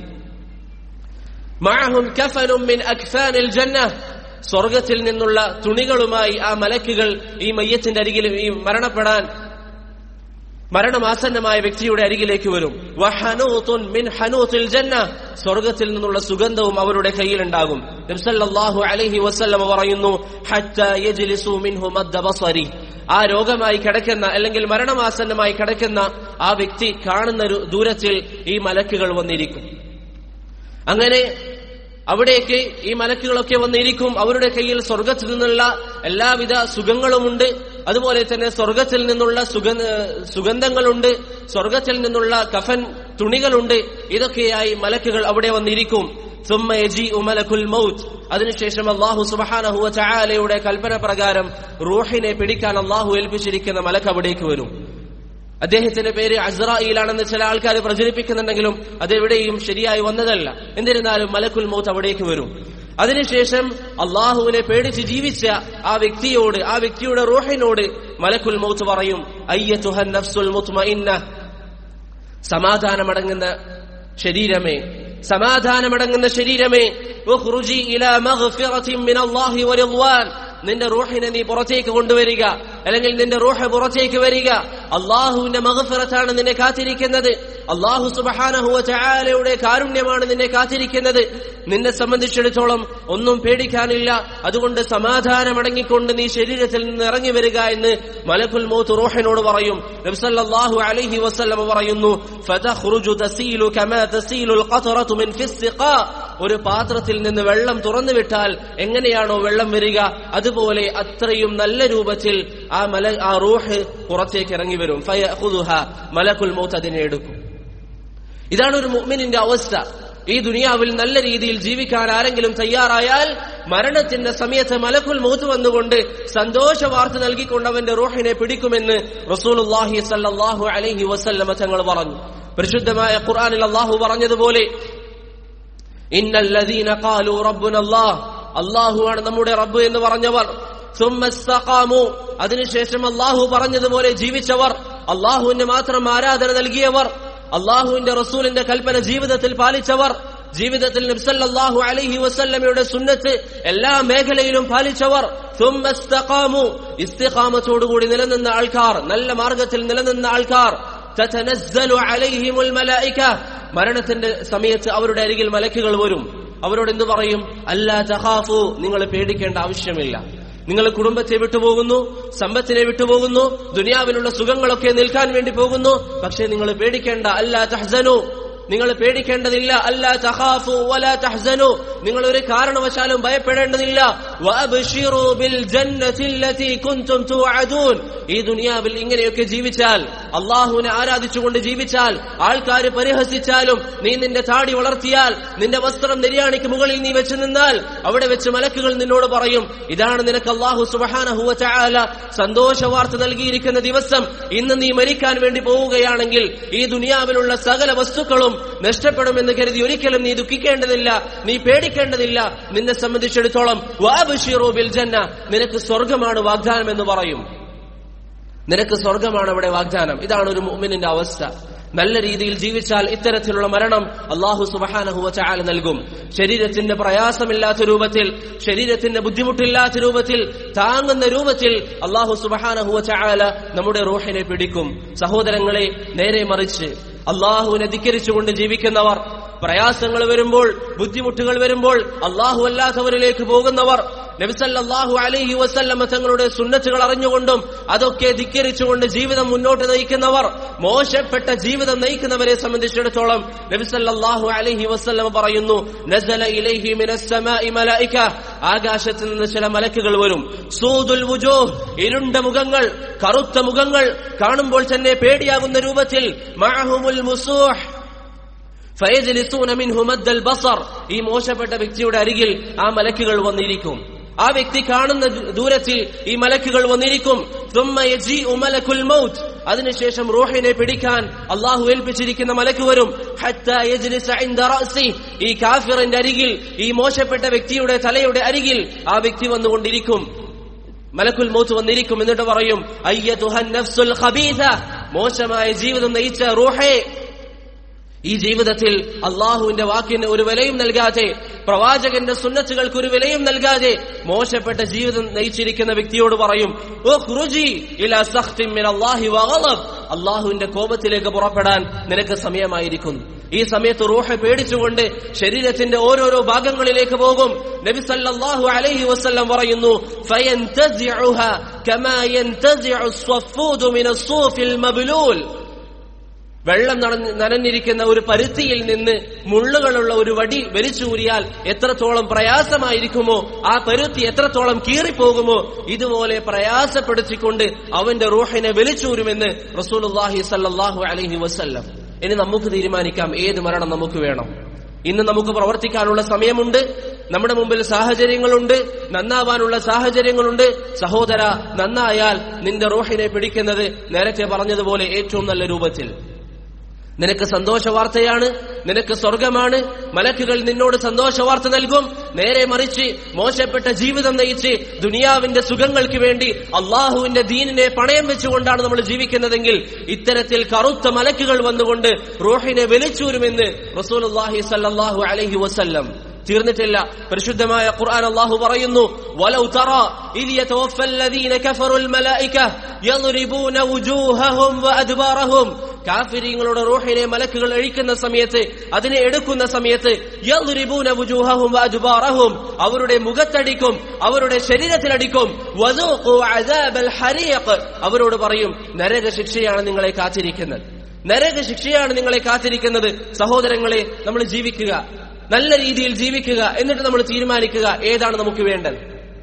A: മഅഹും കഫനും മിൻ അക്ഫാനിൽ ജന്ന സ്വർഗത്തിൽ നിന്നുള്ള തുണികളുമായി ആ മലക്കുകൾ ഈ മയ്യത്തിന്റെ അരികിൽ ഈ മരണപ്പെടാൻ മരണമാസന്നമായ വ്യക്തിയുടെ അരികിലേക്ക് വരും വഹനൂത്തുൻ മിൻ ഹനൂത്തിൽ ജന്ന സ്വർഗത്തിൽ നിന്നുള്ള സുഗന്ധവും അവരുടെ കയ്യിലുണ്ടാകും നബ്സല്ലാഹു അലൈഹി വസല്ലമ പറയുന്നു ഹത്ത യജ്ലിസു മിൻഹു മദ്ദ ബസരി ആ രോഗമായി കിടക്കുന്ന അല്ലെങ്കിൽ മരണമാസന്നമായി കിടക്കുന്ന ആ വ്യക്തി കാണുന്ന ഒരു ദൂരത്തിൽ ഈ മലക്കുകൾ വന്നിരിക്കും അങ്ങനെ അവിടേക്ക് ഈ മലക്കുകളൊക്കെ വന്നിരിക്കും അവരുടെ കയ്യിൽ സ്വർഗത്തിൽ നിന്നുള്ള എല്ലാവിധ സുഖങ്ങളുമുണ്ട് അതുപോലെ തന്നെ സ്വർഗത്തിൽ നിന്നുള്ള സുഗന്ധ സുഗന്ധങ്ങളുണ്ട് സ്വർഗത്തിൽ നിന്നുള്ള കഫൻ തുണികളുണ്ട് ഇതൊക്കെയായി മലക്കുകൾ അവിടെ വന്നിരിക്കും ثم يجيء ملك الموت അതിനുശേഷം അള്ളാഹു സുബഹാനഹുവ ചായാലയുടെ കൽപ്പന പ്രകാരം റൂഹിനെ പിടിക്കാൻ അള്ളാഹു ഏൽപ്പിച്ചിരിക്കുന്ന മലക്ക് അവിടേക്ക് വരും അദ്ദേഹത്തിന്റെ പേര് അസ്രായിലാണെന്ന് ചില ആൾക്കാർ പ്രചരിപ്പിക്കുന്നുണ്ടെങ്കിലും അതെവിടെയും ശരിയായി വന്നതല്ല എന്നിരുന്നാലും മലക്കുൽ മൗത്ത് അവിടേക്ക് വരും അതിനുശേഷം അള്ളാഹുവിനെ പേടിച്ച് ജീവിച്ച ആ വ്യക്തിയോട് ആ വ്യക്തിയുടെ റൂഹിനോട് മലക്കുൽ മൗത്ത് പറയും അയ്യത്തുഹൻ നഫ്സുൽ മുത്മഇന്ന സമാധാനമടങ്ങുന്ന ശരീരമേ സമാധാനമടങ്ങുന്ന ശരീരമേ ഉഖ്റുജി ഇലാ മഗ്ഫിറത്തിൻ മിനല്ലാഹി വറിദ്വാൻ നിന്റെ റൂഹിനെ നീ പുറത്തേക്ക് കൊണ്ടുവരിക അല്ലെങ്കിൽ നിന്റെ റൂഹ് പുറത്തേക്ക് വരിക അള്ളാഹുവിന്റെ മഹഫിറത്താണ് നിന്നെ കാത്തിരിക്കുന്നത് അള്ളാഹു സുബഹാനഹുവ ചായാലയുടെ കാരുണ്യമാണ് നിന്നെ കാത്തിരിക്കുന്നത് നിന്നെ സംബന്ധിച്ചിടത്തോളം ഒന്നും പേടിക്കാനില്ല അതുകൊണ്ട് സമാധാനമടങ്ങിക്കൊണ്ട് നീ ശരീരത്തിൽ നിന്ന് ഇറങ്ങി വരിക എന്ന് മലക്കുൽ മൗത്ത് റൂഹിനോട് പറയും നബ്സല്ലാഹു അലൈഹി വസല്ലം പറയുന്നു ഫതഖ്റുജു തസീലു കമാ തസീലു القطرة من في السقاء ഒരു പാത്രത്തിൽ നിന്ന് വെള്ളം തുറന്നു വിട്ടാൽ എങ്ങനെയാണോ വെള്ളം വരിക അതുപോലെ അത്രയും നല്ല രൂപത്തിൽ ആ മല ആ റൂഹ് പുറത്തേക്ക് ഇറങ്ങി വരും ഫയഖുദുഹ മലക്കുൽ മൗത്ത് അതിനെ എടുക്കും ഇതാണ് ഒരു മുഅ്മിനിന്റെ അവസ്ഥ ഈ ദുനിയാവിൽ നല്ല രീതിയിൽ ജീവിക്കാൻ ആരെങ്കിലും തയ്യാറായാൽ മരണത്തിന്റെ സമയത്ത് മലക്കുൽ മൗത്ത് വന്നുകൊണ്ട് സന്തോഷ വാർത്ത നൽകിക്കൊണ്ട് അവന്റെ റൂഹിനെ പിടിക്കുമെന്ന് റസൂലുള്ളാഹി സല്ലല്ലാഹു അലൈഹി വസല്ലമ തങ്ങൾ പറഞ്ഞു പരിശുദ്ധമായ ഖുർആനിൽ അള്ളാഹു പറഞ്ഞതുപോലെ ഇന്നല്ലദീന ഖാലു റബ്ബുനല്ലാഹ് അള്ളാഹുവാണ് നമ്മുടെ റബ്ബ് എന്ന് പറഞ്ഞവർ ثم استقاموا അതിനുശേഷം അള്ളാഹു പറഞ്ഞതുപോലെ ജീവിച്ചവർ അള്ളാഹുവിന് മാത്രം ആരാധന നൽകിയവർ അള്ളാഹുവിന്റെ റസൂലിന്റെ കൽപ്പന ജീവിതത്തിൽ പാലിച്ചവർ ജീവിതത്തിൽ നബ്സല്ലാഹു അലൈഹി വസല്ലമയുടെ സുന്നത്ത് എല്ലാ മേഖലയിലും പാലിച്ചവർ ثم استقاموا ഇസ്തിഖാമത്തോടുകൂടി നിലനിന്ന ആൾക്കാർ നല്ല മാർഗത്തിൽ നിലനിന്ന ആൾക്കാർ തതനസ്സലു അലൈഹിമുൽ മലായിക മരണത്തിന്റെ സമയത്ത് അവരുടെ അരികിൽ മലക്കുകൾ വരും അവരോട് എന്തു പറയും അല്ലാ തഹാഫു നിങ്ങൾ പേടിക്കേണ്ട ആവശ്യമില്ല നിങ്ങൾ കുടുംബത്തെ വിട്ടുപോകുന്നു സമ്പത്തിനെ വിട്ടുപോകുന്നു ദുനിയാവിലുള്ള സുഖങ്ങളൊക്കെ നിൽക്കാൻ വേണ്ടി പോകുന്നു പക്ഷേ നിങ്ങൾ പേടിക്കേണ്ട അല്ലാ തഹ്സനു നിങ്ങൾ പേടിക്കേണ്ടതില്ല അല്ലാ തഹാഫു വലാ തഹ്സനു നിങ്ങൾ ഒരു കാരണവശാലും ഭയപ്പെടേണ്ടതില്ല വഅബ്ശിറൂ ബിൽ ജന്നത്തി അല്ലതി കുൻതും തുഅദൂൻ ഈ ദുനിയാവിൽ ഇങ്ങനെയൊക്കെ ജീവിച്ചാൽ അള്ളാഹുവിനെ ആരാധിച്ചുകൊണ്ട് ജീവിച്ചാൽ ആൾക്കാർ പരിഹസിച്ചാലും നീ നിന്റെ താടി വളർത്തിയാൽ നിന്റെ വസ്ത്രം നിര്യാണിക്ക് മുകളിൽ നീ വെച്ച് നിന്നാൽ അവിടെ വെച്ച് മലക്കുകൾ നിന്നോട് പറയും ഇതാണ് നിനക്ക് അള്ളാഹു സുബഹാനഹുവ ചായാല സന്തോഷ വാർത്ത നൽകിയിരിക്കുന്ന ദിവസം ഇന്ന് നീ മരിക്കാൻ വേണ്ടി പോവുകയാണെങ്കിൽ ഈ ദുനിയാവിലുള്ള സകല വസ്തുക്കളും നഷ്ടപ്പെടുമെന്ന് കരുതി ഒരിക്കലും നീ ദുഃഖിക്കേണ്ടതില്ല നീ പേടിക്കേണ്ടതില്ല നിന്നെ സംബന്ധിച്ചിടത്തോളം വാബുഷീറോ ബിൽ ജന്ന നിനക്ക് സ്വർഗമാണ് വാഗ്ദാനം എന്ന് പറയും നിനക്ക് സ്വർഗമാണ് അവിടെ വാഗ്ദാനം ഇതാണ് ഒരു മുഅ്മിനിന്റെ അവസ്ഥ നല്ല രീതിയിൽ ജീവിച്ചാൽ ഇത്തരത്തിലുള്ള മരണം അള്ളാഹു സുബഹാനഹുവ ചാല നൽകും ശരീരത്തിന്റെ പ്രയാസമില്ലാത്ത രൂപത്തിൽ ശരീരത്തിന്റെ ബുദ്ധിമുട്ടില്ലാത്ത രൂപത്തിൽ താങ്ങുന്ന രൂപത്തിൽ അള്ളാഹു സുബഹാനഹുവ ചാല നമ്മുടെ റൂഹിനെ പിടിക്കും സഹോദരങ്ങളെ നേരെ മറിച്ച് അള്ളാഹുവിനെ ധിക്കരിച്ചുകൊണ്ട് ജീവിക്കുന്നവർ പ്രയാസങ്ങൾ വരുമ്പോൾ ബുദ്ധിമുട്ടുകൾ വരുമ്പോൾ അള്ളാഹു അല്ലാത്തവരിലേക്ക് പോകുന്നവർ നബിസല്ലാഹു അലൈഹി വസല്ലമ തങ്ങളുടെ സുന്നത്തുകൾ അറിഞ്ഞുകൊണ്ടും അതൊക്കെ ധിക്കരിച്ചുകൊണ്ട് ജീവിതം മുന്നോട്ട് നയിക്കുന്നവർ മോശപ്പെട്ട ജീവിതം നയിക്കുന്നവരെ സംബന്ധിച്ചിടത്തോളം നബിസല്ലാഹു അലൈഹി വസല്ലമ പറയുന്നു നസല ഇലൈഹി മിനസ്സമാഇ മലായിക ആകാശത്ത് നിന്ന് ചില മലക്കുകൾ വരും സൂദുൽ വുജൂഹ് ഇരുണ്ട മുഖങ്ങൾ കറുത്ത മുഖങ്ങൾ കാണുമ്പോൾ തന്നെ പേടിയാകുന്ന രൂപത്തിൽ മഅഹുമുൽ മുസൂഹ് ഫയജ്ലിസൂന മിൻഹു മദ്ദൽ ബസർ ഈ മോശപ്പെട്ട വ്യക്തിയുടെ അരികിൽ ആ മലക്കുകൾ വന്നിരിക്കും ആ വ്യക്തി കാണുന്ന ദൂരത്തിൽ ഈ മലക്കുകൾ വന്നിരിക്കും ثم يجيء ملك الموت അതിനുശേഷം റൂഹിനെ പിടിക്കാൻ അള്ളാഹു ഏൽപ്പിച്ചിരിക്കുന്ന മലക്ക് വരും ഹത്താ യജ്ലിസ ഇൻദ റഅസി ഈ കാഫിറിന്റെ അരികിൽ ഈ മോശപ്പെട്ട വ്യക്തിയുടെ തലയുടെ അരികിൽ ആ വ്യക്തി വന്നുകൊണ്ടിരിക്കും മലക്കുൽ മൗത്ത് വന്നിരിക്കും എന്നിട്ട് പറയും അയ്യതുഹൻ നഫ്സുൽ ഖബീസ മോശമായ ജീവിതം നയിച്ച റൂഹേ ഈ ജീവിതത്തിൽ അള്ളാഹുവിന്റെ വാക്കിന് ഒരു വിലയും നൽകാതെ പ്രവാചകന്റെ സുന്നത്തുകൾക്ക് ഒരു വിലയും നൽകാതെ മോശപ്പെട്ട ജീവിതം നയിച്ചിരിക്കുന്ന വ്യക്തിയോട് പറയും അള്ളാഹുവിന്റെ കോപത്തിലേക്ക് പുറപ്പെടാൻ നിനക്ക് സമയമായിരിക്കുന്നു ഈ സമയത്ത് റൂഹ പേടിച്ചുകൊണ്ട് ശരീരത്തിന്റെ ഓരോരോ ഭാഗങ്ങളിലേക്ക് പോകും നബി സല്ലല്ലാഹു അലൈഹി വസല്ലം പറയുന്നു ഫയൻതസിഉഹ കമാ യൻതസിഉ الصفود من الصوف المبلول വെള്ളം നനഞ്ഞ് നനഞ്ഞിരിക്കുന്ന ഒരു പരുത്തിയിൽ നിന്ന് മുള്ളുകളുള്ള ഒരു വടി വലിച്ചൂരിയാൽ എത്രത്തോളം പ്രയാസമായിരിക്കുമോ ആ പരുത്തി എത്രത്തോളം കീറിപ്പോകുമോ ഇതുപോലെ പ്രയാസപ്പെടുത്തിക്കൊണ്ട് അവന്റെ റൂഹിനെ വലിച്ചൂരുമെന്ന് റസൂലുല്ലാഹി സല്ലാഹു അലൈഹി വസല്ലം ഇനി നമുക്ക് തീരുമാനിക്കാം ഏത് മരണം നമുക്ക് വേണം ഇന്ന് നമുക്ക് പ്രവർത്തിക്കാനുള്ള സമയമുണ്ട് നമ്മുടെ മുമ്പിൽ സാഹചര്യങ്ങളുണ്ട് നന്നാവാനുള്ള സാഹചര്യങ്ങളുണ്ട് സഹോദര നന്നായാൽ നിന്റെ റൂഹിനെ പിടിക്കുന്നത് നേരത്തെ പറഞ്ഞതുപോലെ ഏറ്റവും നല്ല രൂപത്തിൽ നിനക്ക് സന്തോഷ വാർത്തയാണ് നിനക്ക് സ്വർഗമാണ് മലക്കുകൾ നിന്നോട് സന്തോഷ വാർത്ത നൽകും നേരെ മറിച്ച് മോശപ്പെട്ട ജീവിതം നയിച്ച് ദുനിയാവിന്റെ സുഖങ്ങൾക്ക് വേണ്ടി അള്ളാഹുവിന്റെ ദീനിനെ പണയം വെച്ചുകൊണ്ടാണ് നമ്മൾ ജീവിക്കുന്നതെങ്കിൽ ഇത്തരത്തിൽ കറുത്ത മലക്കുകൾ വന്നുകൊണ്ട് റൂഹിനെ വലിച്ചൂരുമെന്ന് റസൂലുള്ളാഹി സല്ലല്ലാഹു അലൈഹി വസല്ലം തീർന്നിട്ടില്ല പരിശുദ്ധമായ ഖുർആൻ അല്ലാഹു പറയുന്നു വലൗ തറ ഇദ് യതവഫല്ലദീന കഫറുൽ മലായിക യദ്രിബൂന വുജൂഹഹും വഅദ്ബാറഹും കാഫിരീങ്ങളുടെ റൂഹിനെ മലക്കുകൾ അഴിക്കുന്ന സമയത്ത് അതിനെ എടുക്കുന്ന സമയത്ത് യദ്രിബൂന വുജൂഹഹും വഅദ്ബാറഹും അവരുടെ മുഖത്തടിക്കും അവരുടെ ശരീരത്തിലടിക്കും വദൂഖു അദാബൽ ഹരീഖ് അവരോട് പറയും നരക ശിക്ഷയാണ് നിങ്ങളെ കാത്തിരിക്കുന്നത് നരക ശിക്ഷയാണ് നിങ്ങളെ കാത്തിരിക്കുന്നത് സഹോദരങ്ങളെ നമ്മൾ ജീവിക്കുക നല്ല രീതിയിൽ ജീവിക്കുക എന്നിട്ട് നമ്മൾ തീരുമാനിക്കുക ഏതാണ് നമുക്ക് വേണ്ടത്